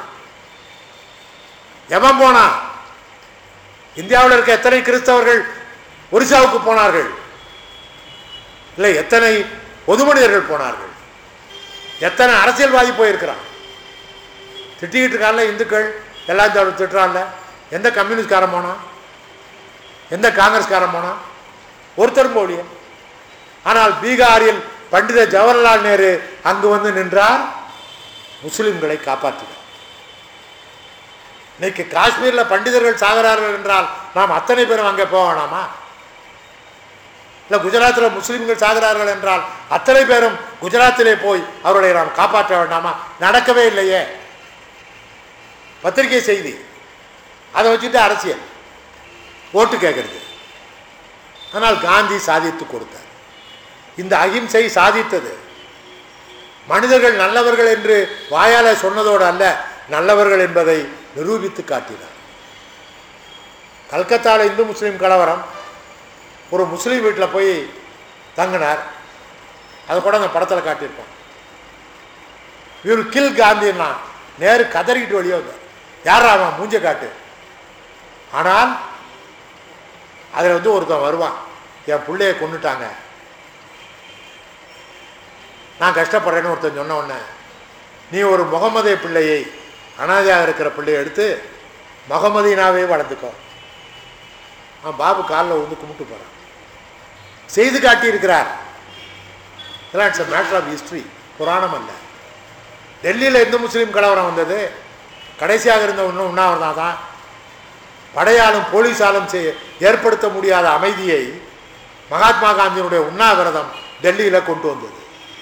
எவன் போனான் இந்தியாவில் இருக்க எத்தனை கிறிஸ்தவர்கள் ஒரிசாவுக்கு போனார்கள் இல்லை எத்தனை பொது மனிதர்கள் போனார்கள் எத்தனை அரசியல்வாதி போயிருக்கிறான் திட்டிக்கிட்டு இருக்கான்ல இந்துக்கள் எல்லாம் தவிர திட்டுறான்ல எந்த கம்யூனிஸ்ட்காரன் போனான் எந்த காங்கிரஸ்காரன் போனான் ஒருத்தரும் போலியே ஆனால் பீகாரில் பண்டித ஜவஹர்லால் நேரு அங்கு வந்து நின்றார் முஸ்லிம்களை காப்பாற்றினார் இன்னைக்கு காஷ்மீரில் பண்டிதர்கள் சாகிறார்கள் என்றால் நாம் அத்தனை பேரும் அங்கே போக வேணாமா இல்லை குஜராத்தில் முஸ்லிம்கள் சாகிறார்கள் என்றால் அத்தனை பேரும் குஜராத்திலே போய் அவர்களை நாம் காப்பாற்ற வேண்டாமா நடக்கவே இல்லையே பத்திரிகை செய்தி அதை வச்சுட்டு அரசியல் ஓட்டு கேட்கறது ஆனால் காந்தி சாதித்து கொடுத்தார் இந்த அகிம்சை சாதித்தது மனிதர்கள் நல்லவர்கள் என்று வாயால சொன்னதோடு அல்ல நல்லவர்கள் என்பதை நிரூபித்து காட்டினார் கல்கத்தாவில் இந்து முஸ்லீம் கலவரம் ஒரு முஸ்லீம் வீட்டில் போய் தங்கினார் அது கூட அந்த படத்தில் காட்டியிருப்பான் இவர் கில் காந்தின்னா நேரு கதறிக்கிட்டு வெளியே வந்தார் யாரா அவன் மூஞ்ச காட்டு ஆனால் அதில் வந்து ஒருத்தன் வருவான் என் பிள்ளைய கொண்டுட்டாங்க நான் கஷ்டப்படுறேன்னு ஒருத்தன் சொன்ன உடனே நீ ஒரு முகமதே பிள்ளையை அனாதையாக இருக்கிற பிள்ளையை எடுத்து முகமதீனாவே வளர்த்துக்கோ அவன் பாபு காலில் வந்து கும்பிட்டு போகிறான் செய்து காட்டியிருக்கிறார் இதெல்லாம் இட்ஸ் மேட்டர் ஆஃப் ஹிஸ்ட்ரி புராணம் அல்ல டெல்லியில் எந்த முஸ்லீம் கலவரம் வந்தது கடைசியாக இருந்த இன்னும் உண்ணாவிரதம் தான் படையாலும் போலீஸாலும் செய்ய ஏற்படுத்த முடியாத அமைதியை மகாத்மா காந்தியினுடைய உண்ணாவிரதம் டெல்லியில் கொண்டு வந்தது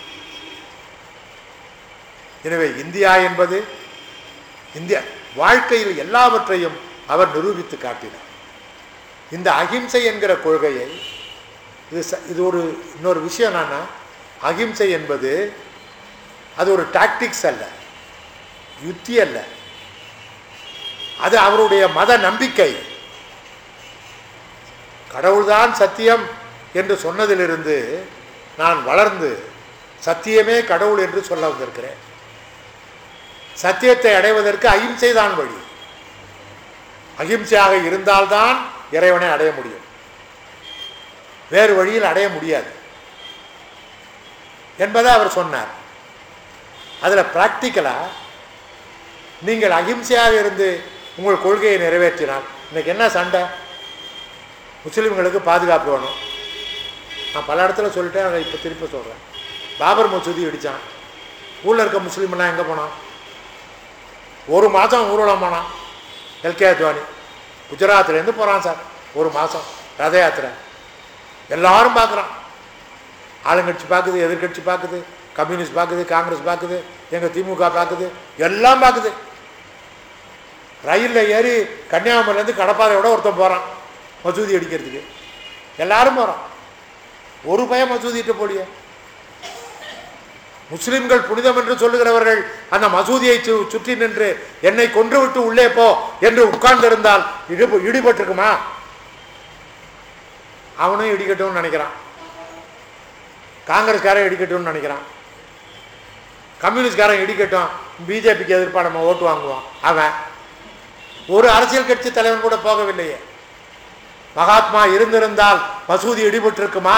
எனவே இந்தியா என்பது இந்தியா வாழ்க்கையில் எல்லாவற்றையும் அவர் நிரூபித்து காட்டினார் இந்த அகிம்சை என்கிற கொள்கையை இது ச- இது ஒரு இன்னொரு விஷயம் என்னன்னா அகிம்சை என்பது அது ஒரு டாக்டிக்ஸ் அல்ல யுத்தி அல்ல அது அவருடைய மத நம்பிக்கை கடவுள்தான் சத்தியம் என்று சொன்னதிலிருந்து நான் வளர்ந்து சத்தியமே கடவுள் என்று சொல்ல வந்திருக்கிறேன் சத்தியத்தை அடைவதற்கு அகிம்சை தான் வழி அகிம்சையாக இருந்தால்தான் இறைவனை அடைய முடியும் வேறு வழியில் அடைய முடியாது என்பதை அவர் சொன்னார் அதில் ப்ராக்டிக்கலாக நீங்கள் அகிம்சையாக இருந்து உங்கள் கொள்கையை நிறைவேற்றினால் இன்னைக்கு என்ன சண்டை முஸ்லீம்களுக்கு பாதுகாப்பு வேணும் நான் பல இடத்துல சொல்லிட்டேன் அதை இப்போ திருப்பி சொல்கிறேன் பாபர் மசூதி இடித்தான் ஊரில் இருக்க முஸ்லீம்லாம் எங்கே போனான் ஒரு மாதம் ஊர்வலம் போனான் எல்கே அத்வானி குஜராத்லேருந்து போகிறான் சார் ஒரு மாதம் ரத யாத்திரை எல்லாரும் பார்க்குறான் ஆளுங்கட்சி பார்க்குது எதிர்க்கட்சி பார்க்குது கம்யூனிஸ்ட் பார்க்குது காங்கிரஸ் பார்க்குது எங்கள் திமுக பார்க்குது எல்லாம் பார்க்குது ரயிலில் ஏறி கன்னியாகுமரியிலேருந்து கடப்பாதையோட ஒருத்தன் போகிறான் மசூதி அடிக்கிறதுக்கு எல்லாரும் போகிறான் ஒரு பயம் மசூதிட்டு போலியே முஸ்லிம்கள் புனிதம் என்று சொல்லுகிறவர்கள் அந்த மசூதியை சு- சுற்றி நின்று என்னை கொன்றுவிட்டு உள்ளே போ என்று உட்கார்ந்திருந்தால் இடி இடிபட்டிருக்குமா அவனும் இடிக்கட்டும்னு நினைக்கிறான் காங்கிரஸ்காரன் இடிக்கட்டும்னு நினைக்கிறான் கம்யூனிஸ்ட்காரன் இடிக்கட்டும் பிஜேபிக்கு எதிர்ப்பா நம்ம ஓட்டு வாங்குவோம் அவன் ஒரு அரசியல் கட்சி தலைவன் கூட போகவில்லையே மகாத்மா இருந்திருந்தால் மசூதி இடிபட்டிருக்குமா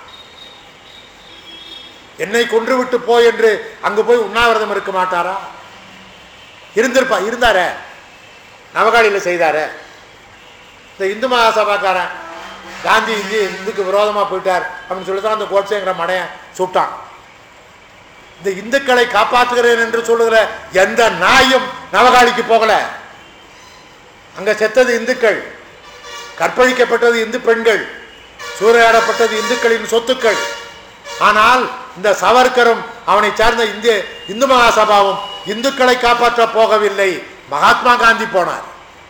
என்னை கொன்று விட்டு போ என்று அங்கு போய் உண்ணாவிரதம் இருக்க மாட்டாரா இருந்திருப்பா இருந்தாரே நவகாளியில் செய்தாரே இந்த இந்து மகாசபாக்காரன் காந்தி இந்தி இந்துக்கு விரோதமாக போயிட்டார் அப்படின்னு சொல்லி தான் அந்த கோட்சேங்கிற மடையன் சுட்டான் இந்த இந்துக்களை காப்பாற்றுகிறேன் என்று சொல்லுகிற எந்த நாயும் நவகாளிக்கு போகல அங்க செத்தது இந்துக்கள் கற்பழிக்கப்பட்டது இந்து பெண்கள் சூறையாடப்பட்டது இந்துக்களின் சொத்துக்கள் ஆனால் இந்த சவர்க்கரும் அவனை சார்ந்த இந்திய இந்து மகாசபாவும் இந்துக்களை காப்பாற்ற போகவில்லை மகாத்மா காந்தி போனார்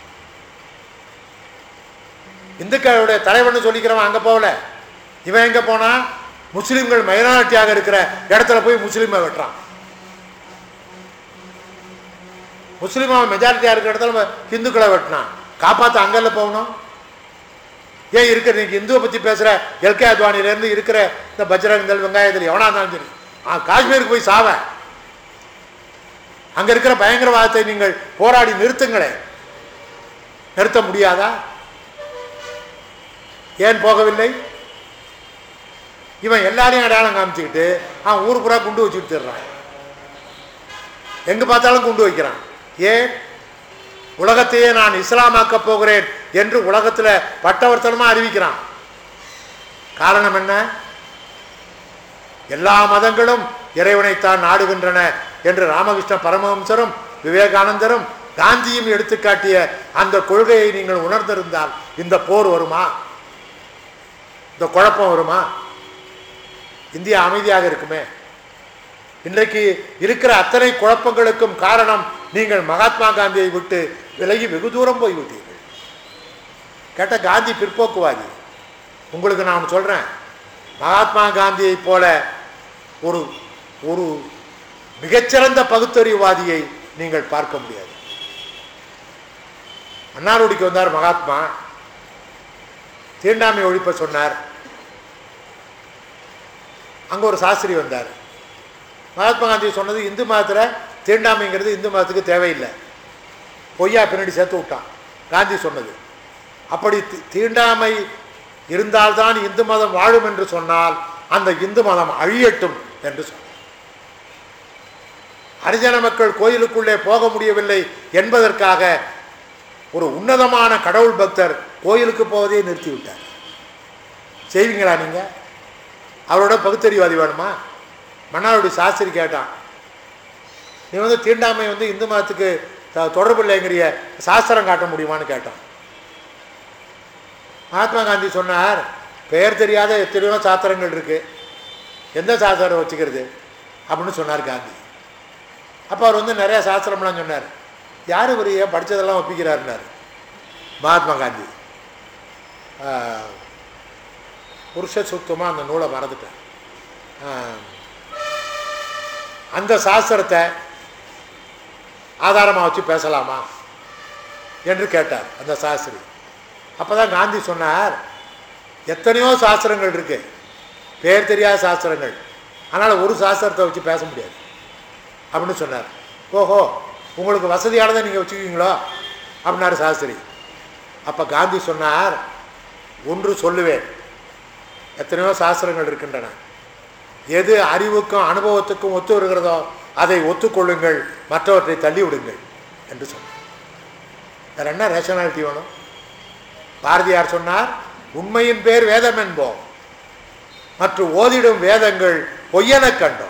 இந்துக்களுடைய தலைவன் சொல்லிக்கிறவன் அங்க போகல இவன் எங்க போனா முஸ்லிம்கள் மைனாரிட்டியாக இருக்கிற இடத்துல போய் முஸ்லீமை வெட்டுறான் முஸ்லீம் அவன் மெஜாரிட்டியாக இருக்கிற இடத்துல ஹிந்துக்களை வெட்டினான் காப்பாற்ற அங்கல்ல போகணும் ஏன் இருக்கிற நீங்க இந்துவை பற்றி பேசுகிற எல்கே அத்வானிலேருந்து இருக்கிற இந்த பஜ்ரங்கல் வெங்காயத்தில் எவனா இருந்தாலும் சரி ஆ காஷ்மீருக்கு போய் சாவேன் அங்கே இருக்கிற பயங்கரவாதத்தை நீங்கள் போராடி நிறுத்துங்களேன் நிறுத்த முடியாதா ஏன் போகவில்லை இவன் எல்லாரையும் அடையாளம் காமிச்சுக்கிட்டு அவன் ஊர் பூரா குண்டு வச்சுட்டு தர்றான் எங்க பார்த்தாலும் குண்டு வைக்கிறான் ஏன் உலகத்தையே நான் இஸ்லாமாக்க போகிறேன் என்று உலகத்துல பட்டவர்த்தனமா அறிவிக்கிறான் காரணம் என்ன எல்லா மதங்களும் இறைவனைத்தான் நாடுகின்றன என்று ராமகிருஷ்ண பரமஹம்சரும் விவேகானந்தரும் காந்தியும் எடுத்துக்காட்டிய அந்த கொள்கையை நீங்கள் உணர்ந்திருந்தால் இந்த போர் வருமா இந்த குழப்பம் வருமா இந்தியா அமைதியாக இருக்குமே இன்றைக்கு இருக்கிற அத்தனை குழப்பங்களுக்கும் காரணம் நீங்கள் மகாத்மா காந்தியை விட்டு விலகி வெகு தூரம் போய்விட்டீர்கள் கேட்ட காந்தி பிற்போக்குவாதி உங்களுக்கு நான் சொல்றேன் மகாத்மா காந்தியை போல ஒரு ஒரு மிகச்சிறந்த பகுத்தறிவுவாதியை நீங்கள் பார்க்க முடியாது மன்னார்குடிக்கு வந்தார் மகாத்மா தீண்டாமை ஒழிப்ப சொன்னார் அங்கே ஒரு சாஸ்திரி வந்தார் மகாத்மா காந்தி சொன்னது இந்து மதத்தில் தீண்டாமைங்கிறது இந்து மதத்துக்கு தேவையில்லை பொய்யா பின்னாடி சேர்த்து விட்டான் காந்தி சொன்னது அப்படி தி- தீண்டாமை இருந்தால்தான் இந்து மதம் வாழும் என்று சொன்னால் அந்த இந்து மதம் அழியட்டும் என்று சொன்னார் ஹரிஜன மக்கள் கோயிலுக்குள்ளே போக முடியவில்லை என்பதற்காக ஒரு உன்னதமான கடவுள் பக்தர் கோயிலுக்கு போவதே நிறுத்திவிட்டார் செய்வீங்களா நீங்கள் அவரோட பகுத்தறிவாதி வேணுமா மன்னாருடைய சாஸ்திரி கேட்டான் நீ வந்து தீண்டாமை வந்து இந்து மதத்துக்கு த- தொடர்பு இல்லைங்கிறிய சாஸ்திரம் காட்ட முடியுமான்னு கேட்டான் மகாத்மா காந்தி சொன்னார் பெயர் தெரியாத எத்தனையோ சாஸ்திரங்கள் இருக்கு எந்த சாஸ்திரம் வச்சுக்கிறது அப்படின்னு சொன்னார் காந்தி அப்போ அவர் வந்து நிறைய சாஸ்திரம்லாம் சொன்னார் யார் இவர் ஏன் படித்ததெல்லாம் ஒப்பிக்கிறாருன்னாரு மகாத்மா காந்தி ஆஹ், புருஷ சுத்தமாக அந்த நூலை மறந்துட்டேன் ஆஹ், அந்த சாஸ்திரத்தை ஆதாரமாக வச்சு பேசலாமா என்று கேட்டார் அந்த சாஸ்திரி அப்போ தான் காந்தி சொன்னார் எத்தனையோ சாஸ்திரங்கள் இருக்கு பேர் தெரியாத சாஸ்திரங்கள் அதனால் ஒரு சாஸ்திரத்தை வச்சு பேச முடியாது அப்படின்னு சொன்னார் ஓஹோ உங்களுக்கு வசதியானதை நீங்கள் வச்சுக்குவீங்களோ அப்படின்னாரு சாஸ்திரி அப்போ காந்தி சொன்னார் ஒன்று சொல்லுவேன் எத்தனையோ சாஸ்திரங்கள் இருக்கின்றன எது அறிவுக்கும் அனுபவத்துக்கும் ஒத்து வருகிறதோ அதை ஒத்துக்கொள்ளுங்கள் மற்றவற்றை தள்ளி விடுங்கள் என்று சொன்னார் வேற என்ன ரேஷனாலிட்டி வேணும் பாரதியார் சொன்னார் உண்மையின் பேர் வேதம் என்போம் மற்றும் ஓதிடும் வேதங்கள் பொய்யெனக் கண்டோம்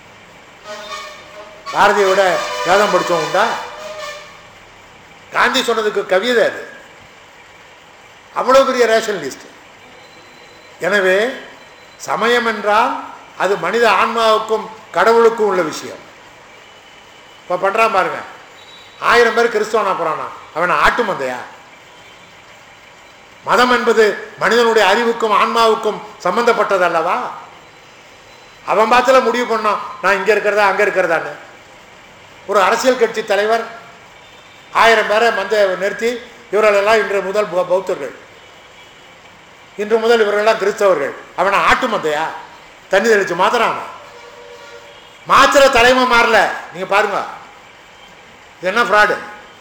பாரதியை விட வேதம் படித்தோம் உண்டா காந்தி சொன்னதுக்கு கவிதை அது அவ்வளோ பெரிய ரேஷனலிஸ்ட் எனவே சமயம் என்றால் அது மனித ஆன்மாவுக்கும் கடவுளுக்கும் உள்ள விஷயம் இப்போ பண்ணுறான் பாருங்க ஆயிரம் பேர் கிறிஸ்தவனா போகிறானா அவன் ஆட்டு மந்தையா மதம் என்பது மனிதனுடைய அறிவுக்கும் ஆன்மாவுக்கும் சம்பந்தப்பட்டது அல்லவா அவன் பார்த்துல முடிவு பண்ணான் நான் இங்கே இருக்கிறதா அங்கே இருக்கிறதான்னு ஒரு அரசியல் கட்சி தலைவர் ஆயிரம் பேரை மந்த நிறுத்தி இவர்களெல்லாம் இன்று முதல் பௌ- பௌத்தர்கள் இன்று முதல் இவர்களெல்லாம் கிறிஸ்தவர்கள் அவனை ஆட்டு மந்தையா தண்ணி தெளிச்சு மாத்துறான் மாத்திர தலைமை மாறல நீங்க பாருங்க இது என்ன ஃப்ராடு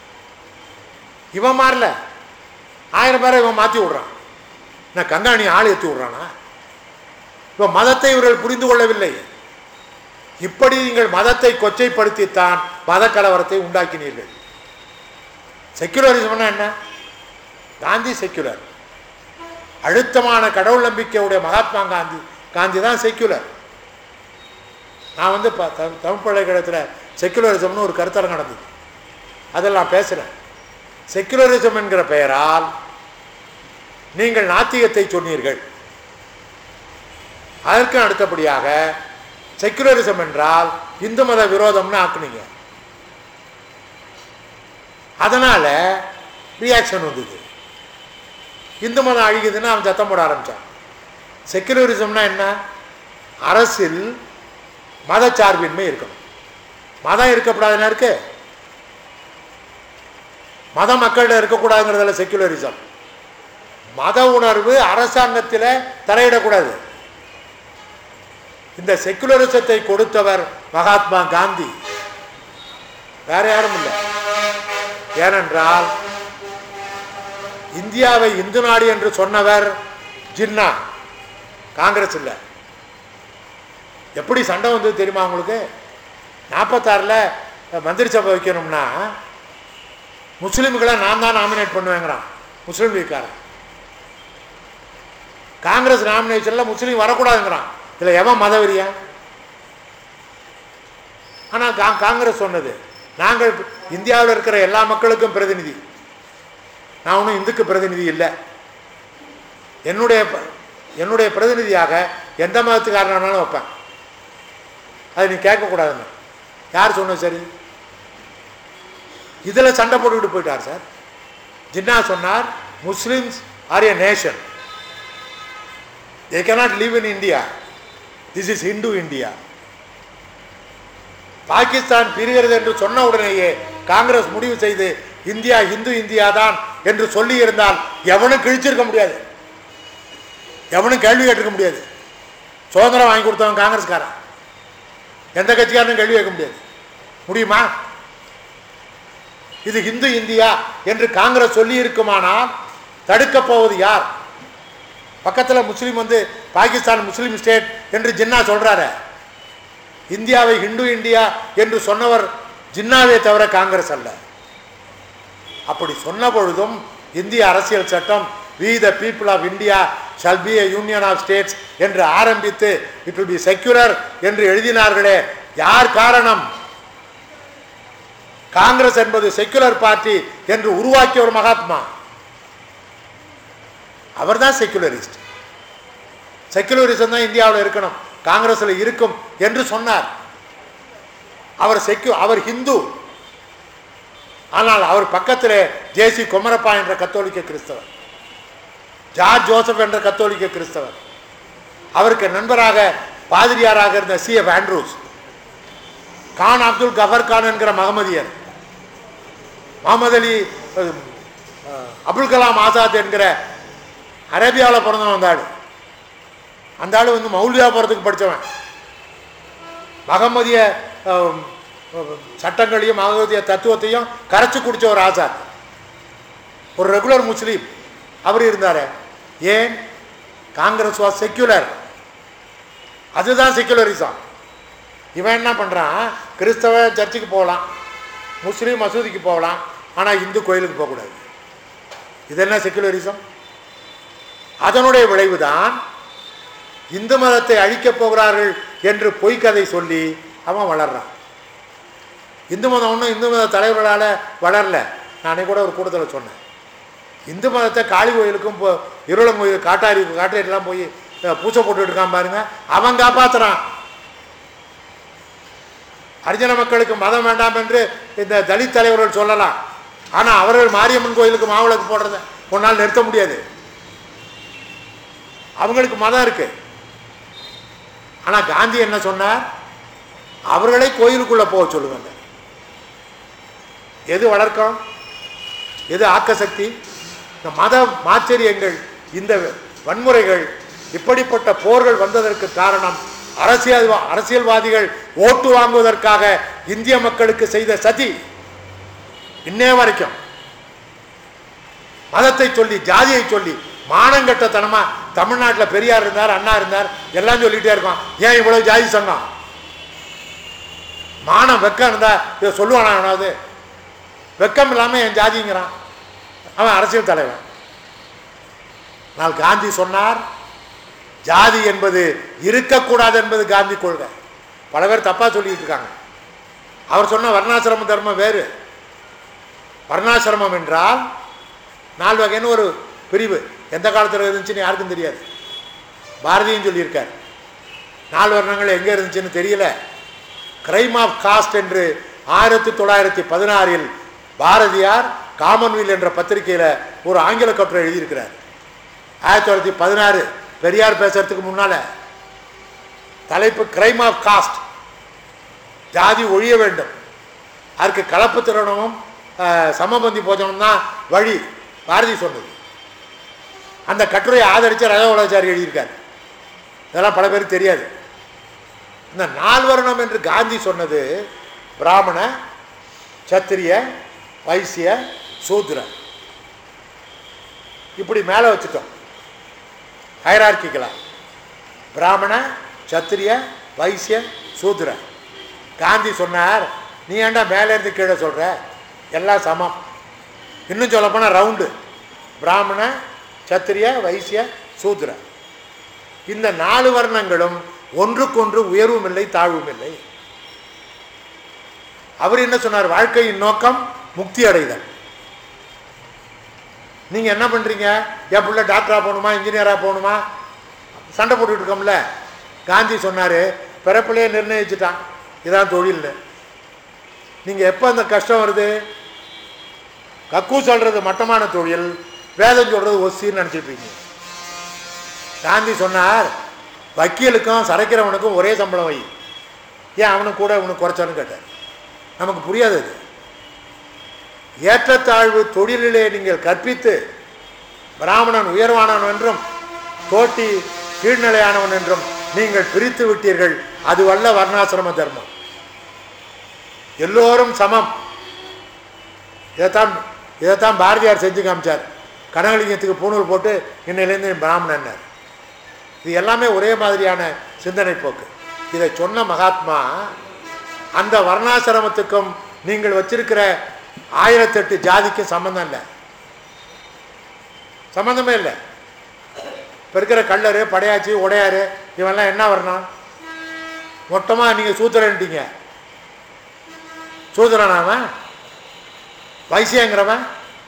இவன் மாறல ஆயிரம் பேரை இவன் மாற்றி விடுறான் நான் கங்காணி ஆள் ஏற்றி விடுறானா இப்போ மதத்தை இவர்கள் புரிந்து கொள்ளவில்லை இப்படி நீங்கள் மதத்தை கொச்சைப்படுத்தித்தான் மத கலவரத்தை உண்டாக்கினீர்கள் செக்குலரிசம்னா என்ன காந்தி செக்குலர் அழுத்தமான கடவுள் நம்பிக்கையுடைய மகாத்மா காந்தி காந்தி தான் செக்குலர் நான் வந்து ப- த- தமிழ் பல்கலைக்கழகத்தில் செக்குலரிசம்னு ஒரு கருத்தரங்கம் நடந்தது அதில் நான் பேசுகிறேன் செக்குலரிசம் என்கிற பெயரால் நீங்கள் நாத்திகத்தை சொன்னீர்கள் அதற்கு அடுத்தபடியாக செக்குலரிசம் என்றால் இந்து மத விரோதம்னு ஆக்குனீங்க அதனால ரியாக்ஷன் வந்தது இந்து மதம் அழிக்குதுன்னு அவன் சத்தம் போட ஆரம்பிச்சான் செக்குலரிசம்னா என்ன அரசில் மதச்சார்பின்மை இருக்கணும் மதம் இருக்கக்கூடாதுன்னா இருக்கு மத மக்கள்கிட்ட இருக்கக்கூடாதுங்கிறதுல செக்குலரிசம் மத உணர்வு அரசாங்கத்தில் தலையிடக்கூடாது இந்த செக்குலரிசத்தை கொடுத்தவர் மகாத்மா காந்தி வேற யாரும் இல்லை ஏனென்றால் இந்தியாவை இந்து நாடு என்று சொன்னவர் ஜின்னா காங்கிரஸ் இல்லை எப்படி சண்டை வந்தது தெரியுமா உங்களுக்கு நாற்பத்தாறில் மந்திரி சபை வைக்கணும்னா முஸ்லீம்களை நான் தான் நாமினேட் பண்ணுவேங்கிறான் முஸ்லீம் லீக்காரன் காங்கிரஸ் நாமினேஷனில் முஸ்லீம் வரக்கூடாதுங்கிறான் இதில் எவன் மதவெறியா ஆனால் கா காங்கிரஸ் சொன்னது நாங்கள் இந்தியாவில் இருக்கிற எல்லா மக்களுக்கும் பிரதிநிதி நான் ஒன்றும் இந்துக்கு பிரதிநிதி இல்லை என்னுடைய ப- என்னுடைய பிரதிநிதியாக எந்த மதத்துக்காரனாலும் வைப்பேன் அதை நீ கேட்கக்கூடாதுன்னு யார் சொன்னது சரி இதில் சண்டை போட்டுக்கிட்டு போயிட்டார் சார் ஜின்னா சொன்னார் Muslims are a nation they cannot live in India this is Hindu India Pakistan பிரிகிறது என்று சொன்ன உடனேயே காங்கிரஸ் முடிவு செய்து இந்தியா இந்து இந்தியா தான் என்று சொல்லி இருந்தால் எவனும் கிழிச்சிருக்க முடியாது எவனும் கேள்வி கேட்டிருக்க முடியாது சுதந்திரம் வாங்கி கொடுத்தவன் காங்கிரஸ்காரன் எந்த கட்சிக்காரனும் கேள்வி கேட்க முடியாது முடியுமா இது இந்து இந்தியா என்று காங்கிரஸ் சொல்லி இருக்குமானால் தடுக்கப் போவது யார் பக்கத்தில் முஸ்லீம் வந்து பாகிஸ்தான் முஸ்லீம் ஸ்டேட் என்று ஜின்னா சொல்றாரு இந்தியாவை ஹிந்து இந்தியா என்று சொன்னவர் ஜின்னாவே தவிர காங்கிரஸ் அல்ல அப்படி சொன்ன பொழுதும் இந்திய அரசியல் சட்டம் we the people of India shall be a union of states என்று ஆரம்பித்து இட் will பி செக்யூலர் என்று எழுதினார்களே யார் காரணம் காங்கிரஸ் என்பது செக்குலர் பார்ட்டி என்று உருவாக்கிய ஒரு மகாத்மா அவர்தான் செக்குலரிஸ்ட் செக்குலரிசம் தான் இந்தியாவில் இருக்கணும் காங்கிரஸில் இருக்கும் என்று சொன்னார் அவர் செக்யூ அவர் ஹிந்து ஆனால் அவர் பக்கத்திலே ஜேசி குமரப்பா என்ற கத்தோலிக்க கிறிஸ்தவர் ஜார்ஜ் ஜோசப் என்ற கத்தோலிக்க கிறிஸ்தவர் அவருக்கு நண்பராக பாதிரியாராக இருந்த C F Andrews Khan Abdul Ghaffar Khan என்கிற மகமதியர் முகமது அலி அஹ், அஹ், அபுல் கலாம் ஆசாத் என்கிற அரேபியாவில் பிறந்தவன் அந்த ஆள் அந்த ஆள் வந்து மௌலியா போகிறதுக்கு படித்தவன் மகமதிய அஹ், அஹ், சட்டங்களையும் மகமதிய தத்துவத்தையும் கரைச்சி குடிச்ச ஒரு ஆசாத் ஒரு ரெகுலர் முஸ்லீம் அவர் இருந்தார் ஏன் காங்கிரஸ் வாஸ் செக்யூலர் அதுதான் செக்யூலரிசம் இவன் என்ன பண்ணுறான் கிறிஸ்தவ சர்ச்சுக்கு போகலாம் முஸ்லீம் மசூதிக்கு போகலாம் ஆனால் இந்து கோயிலுக்கு போகக்கூடாது இது என்ன செக்குலரிசம் அதனுடைய விளைவுதான் இந்து மதத்தை அழிக்கப் போகிறார்கள் என்று பொய்க்கதை சொல்லி அவன் வளர்றான் இந்து மதம் ஒன்றும் இந்து மத தலைவர்களால் வளரல நானே கூட ஒரு கூட்டத்தில் சொன்னேன் இந்து மதத்தை காளி கோயிலுக்கும் போ இருளங்கோயில் காட்டாரி காட்டாரிலாம் போய் அஹ், பூசை போட்டுட்டு இருக்கான் பாருங்க அவன் காப்பாத்துறான் ஹரிஜன மக்களுக்கு மதம் வேண்டாம் என்று இந்த தலித் தலைவர்கள் சொல்லலாம் ஆனால் அவர்கள் மாரியம்மன் கோயிலுக்கு மாவிளக்கு போடுறத உன்னால் நிறுத்த முடியாது அவங்களுக்கு மதம் இருக்கு ஆனால் காந்தி என்ன சொன்னார் அவர்களை கோயிலுக்குள்ள போக சொல்லுங்க எது வளர்க்கம் எது ஆக்கசக்தி இந்த மத மாச்சரியங்கள் இந்த வன்முறைகள் இப்படிப்பட்ட போர்கள் வந்ததற்கு காரணம் அரசியல் அரசியல்வாதிகள் ஓட்டு வாங்குவதற்காக இந்திய மக்களுக்கு செய்த சதி இன்னே வரைக்கும் மதத்தை சொல்லி ஜாதியை சொல்லி மானங்கட்டத்தனமா தமிழ்நாட்டில் பெரியார் இருந்தார் அண்ணா இருந்தார் எல்லாம் சொல்லிட்டே இருக்கோம் ஏன் இவ்வளவு ஜாதி சங்கம் மானம் வெக்கம் இருந்தா இதை சொல்லுவானா எவனாவது வெக்கம் இல்லாமல் என் ஜாதிங்கிறான் அவன் அரசியல் தலைவன் ஆனால் காந்தி சொன்னார் ஜாதி என்பது இருக்கக்கூடாது என்பது காந்தி கொள்கை பல பேர் தப்பாக சொல்லிட்டு இருக்காங்க அவர் சொன்ன வர்ணாசிரம தர்மம் வேறு வர்ணாசிரமம் என்றால் நாலு வகைன்னு ஒரு பிரிவு எந்த காலத்தில் இருந்துச்சுன்னு யாருக்கும் தெரியாது பாரதியும் சொல்லியிருக்கார் நாலு வர்ணங்கள் எங்கே இருந்துச்சுன்னு தெரியல கிரைம் ஆஃப் காஸ்ட் என்று ஆயிரத்தி தொள்ளாயிரத்தி பதினாறில் பாரதியார் காமன்வெல் என்ற பத்திரிகையில் ஒரு ஆங்கில கட்டுரை எழுதியிருக்கிறார் ஆயிரத்தி தொள்ளாயிரத்தி பதினாறு பெரியார் பேசுறதுக்கு முன்னால தலைப்பு கிரைம் ஆஃப் காஸ்ட் ஜாதி ஒழிய வேண்டும் அதற்கு கலப்பு திருமணமும் அஹ், சமபந்தி போஜனம் தான் வழி பாரதி சொன்னது அந்த கட்டுரையை ஆதரித்து ரஜவலாச்சாரி எழுதியிருக்கார் இதெல்லாம் பல பேருக்கு தெரியாது இந்த நால்வர்ணம் என்று காந்தி சொன்னது பிராமண சத்திரிய வைசிய சூத்ர இப்படி மேலே வச்சுட்டோம் ஹைரார்கிக்கலா பிராமண சத்திரிய வைசிய சூத்ர காந்தி சொன்னார் நீ ஏன்டா மேலே இருந்து கீழே சொல்ற எல்லாம் சமம் இன்னும் சொல்லப்போனால் ரவுண்டு பிராமண சத்திரிய வைசிய சூத்ர இந்த நாலு வர்ணங்களும் ஒன்றுக்கொன்று உயர்வும் இல்லை தாழ்வும் இல்லை அவர் என்ன சொன்னார் வாழ்க்கையின் நோக்கம் முக்தி அடைதல் நீங்க என்ன பண்றீங்க என் பிள்ளை டாக்டரா போகணுமா இன்ஜினியரா போகணுமா சண்டை போட்டுட்டு இருக்கோம்ல காந்தி சொன்னாரு பிறப்பிலேயே நிர்ணயிச்சுட்டான் இதான் தொழில்னு நீங்க எப்போ அந்த கஷ்டம் வருது கக்கு சொல்றது மட்டமான தொழில் வேதம் சொல்றது ஒசின்னு நினைச்சிட்டு இருக்கீங்க காந்தி சொன்னார் வக்கீலுக்கும் சரைக்கிறவனுக்கும் ஒரே சம்பளம் வை ஏன் அவனுக்கு கூட இவனுக்கு குறைச்சான்னு கேட்டார் நமக்கு புரியாது அது ஏற்றத்தாழ்வு தொழிலிலே நீங்கள் கற்பித்து பிராமணன் உயர்வானவன் என்றும் தோட்டி கீழ்நிலையானவன் என்றும் நீங்கள் பிரித்து விட்டீர்கள் அதுவல்ல வர்ணாசிரம தர்மம் எல்லோரும் சமம் இதைத்தான் இதைத்தான் பாரதியார் செஞ்சு காமிச்சார் கனகலிங்கத்துக்கு பூணூல் போட்டு இன்னையிலேருந்து நீ பிராமணன்னார் இது எல்லாமே ஒரே மாதிரியான சிந்தனை போக்கு இதை சொன்ன மகாத்மா அந்த வர்ணாசிரமத்துக்கும் நீங்கள் வச்சிருக்கிற ஆயிரத்தெட்டு ஜாதிக்கும் சம்மந்தம் இல்லை சம்மந்தமே இல்லை இப்போ இருக்கிற கள்ளரு படையாச்சி உடையாரு இவெல்லாம் என்ன வரணும் மொத்தமாக நீங்கள் சூத்திரன்ட்டீங்க சூத்திரன் அவன் வைசியங்கிறவன்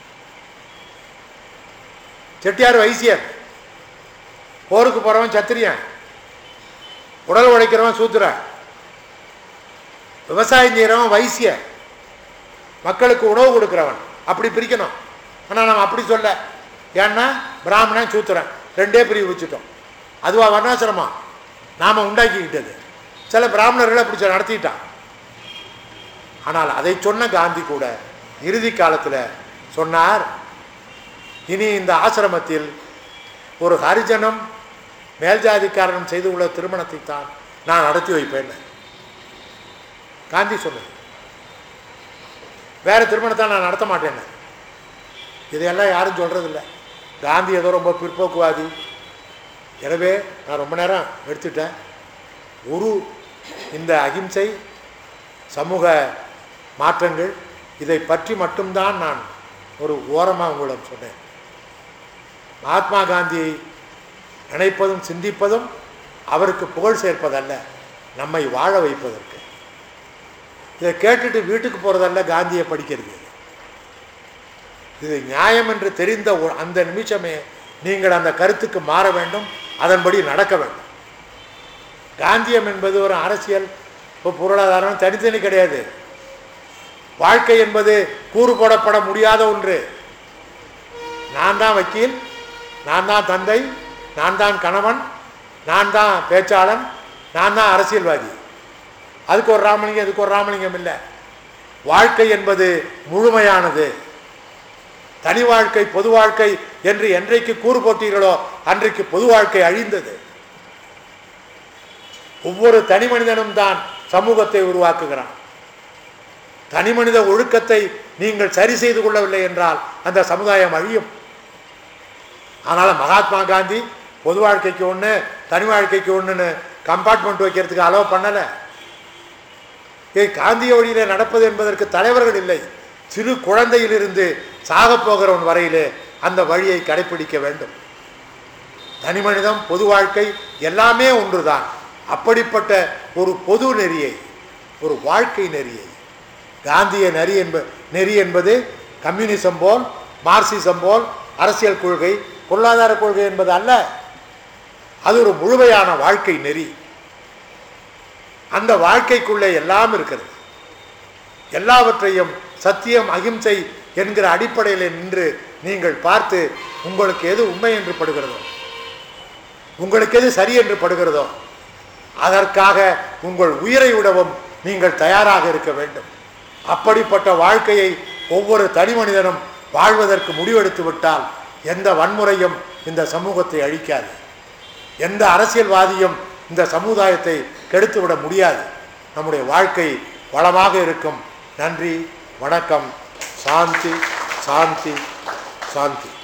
செட்டியார் வைசியர் போருக்கு போகிறவன் சத்திரியன் உடல் உழைக்கிறவன் சூத்திரன் விவசாயம் செய்கிறவன் வைசிய மக்களுக்கு உணவு கொடுக்குறவன் அப்படி பிரிக்கணும் ஆனால் நம்ம அப்படி சொல்ல ஏன்னா பிராமணன் சூத்திரன் ரெண்டே பிரிவு வச்சுட்டோம் அதுவா வர்ணாசிரமம் நாம் உண்டாக்கிக்கிட்டது சில பிராமணர்களை அப்படி சொ- நடத்திட்டான் ஆனால் அதை சொன்ன காந்தி கூட இறுதி காலத்தில் சொன்னார் இனி இந்த ஆசிரமத்தில் ஒரு ஹரிஜனம் மேல்ஜாதிக்காரனும் செய்து உள்ள திருமணத்தை தான் நான் நடத்தி வைப்பேன் காந்தி சொன்னது வேற திருமணத்தை நான் நடத்த மாட்டேன்னு இதையெல்லாம் யாரும் சொல்றதில்ல காந்தி ஏதோ ரொம்ப பிற்போக்குவாதி எனவே நான் ரொம்ப நேரம் எடுத்துட்டேன் குரு இந்த அகிம்சை சமூக மாற்றங்கள் இதை பற்றி மட்டும்தான் நான் ஒரு ஓரமாக உங்களிடம் சொன்னேன் மகாத்மா காந்தியை நினைப்பதும் சிந்திப்பதும் அவருக்கு புகழ் சேர்ப்பதல்ல நம்மை வாழ வைப்பதற்கு இதை கேட்டுட்டு வீட்டுக்கு போகிறதல்ல காந்தியை படிக்கிறது இது நியாயம் என்று தெரிந்த ஒ- அந்த நிமிஷமே நீங்கள் அந்த கருத்துக்கு மாற வேண்டும் அதன்படி நடக்க வேண்டும் காந்தியம் என்பது ஒரு அரசியல் இப்போ பொருளாதாரம் தனித்தனி கிடையாது வாழ்க்கை என்பது கூறு போடப்பட முடியாத ஒன்று நான் தான் வக்கீல் நான் தான் தந்தை நான் தான் கணவன் நான் தான் பேச்சாளன் நான் தான் அரசியல்வாதி அதுக்கு ஒரு ராமலிங்கம் இதுக்கு ஒரு ராமலிங்கம் இல்லை வாழ்க்கை என்பது முழுமையானது தனி வாழ்க்கை பொது வாழ்க்கை என்று என்றைக்கு கூறு போட்டீர்களோ அன்றைக்கு பொது வாழ்க்கை அழிந்தது ஒவ்வொரு தனி மனிதனும் தான் சமூகத்தை உருவாக்குகிறான் தனி மனித ஒழுக்கத்தை நீங்கள் சரி செய்து கொள்ளவில்லை என்றால் அந்த சமுதாயம் அழியும் அதனால் மகாத்மா காந்தி பொது வாழ்க்கைக்கு ஒன்று தனி வாழ்க்கைக்கு ஒன்றுன்னு கம்பார்ட்மெண்ட் வைக்கிறதுக்கு அலோவ் பண்ணலை இது காந்திய வழியில் நடப்பது என்பதற்கு தலைவர்கள் இல்லை சிறு குழந்தையிலிருந்து சாகப் போகிறவன் வரையிலே அந்த வழியை கடைப்பிடிக்க வேண்டும் தனி மனிதம் பொது வாழ்க்கை எல்லாமே ஒன்றுதான் அப்படிப்பட்ட ஒரு பொது நெறியை ஒரு வாழ்க்கை நெறியை காந்திய நெறி என்ப நெறி என்பது கம்யூனிசம் போல் மார்க்சிசம் போல் அரசியல் கொள்கை பொருளாதார கொள்கை என்பது அல்ல அது ஒரு முழுமையான வாழ்க்கை நெறி அந்த வாழ்க்கைக்குள்ளே எல்லாம் இருக்கிறது எல்லாவற்றையும் சத்தியம் அகிம்சை என்கிற அடிப்படையில் நின்று நீங்கள் பார்த்து உங்களுக்கு எது உண்மை என்று படுகிறதோ உங்களுக்கு எது சரி என்று படுகிறதோ அதற்காக உங்கள் உயிரை விடவும் நீங்கள் தயாராக இருக்க வேண்டும் அப்படிப்பட்ட வாழ்க்கையை ஒவ்வொரு தனி மனிதனும் வாழ்வதற்கு முடிவெடுத்து விட்டால் எந்த வன்முறையும் இந்த சமூகத்தை அழிக்காது எந்த அரசியல்வாதியும் இந்த சமுதாயத்தை கெடுத்துவிட முடியாது நம்முடைய வாழ்க்கை வளமாக இருக்கும் நன்றி வணக்கம் சாந்தி சாந்தி சாந்தி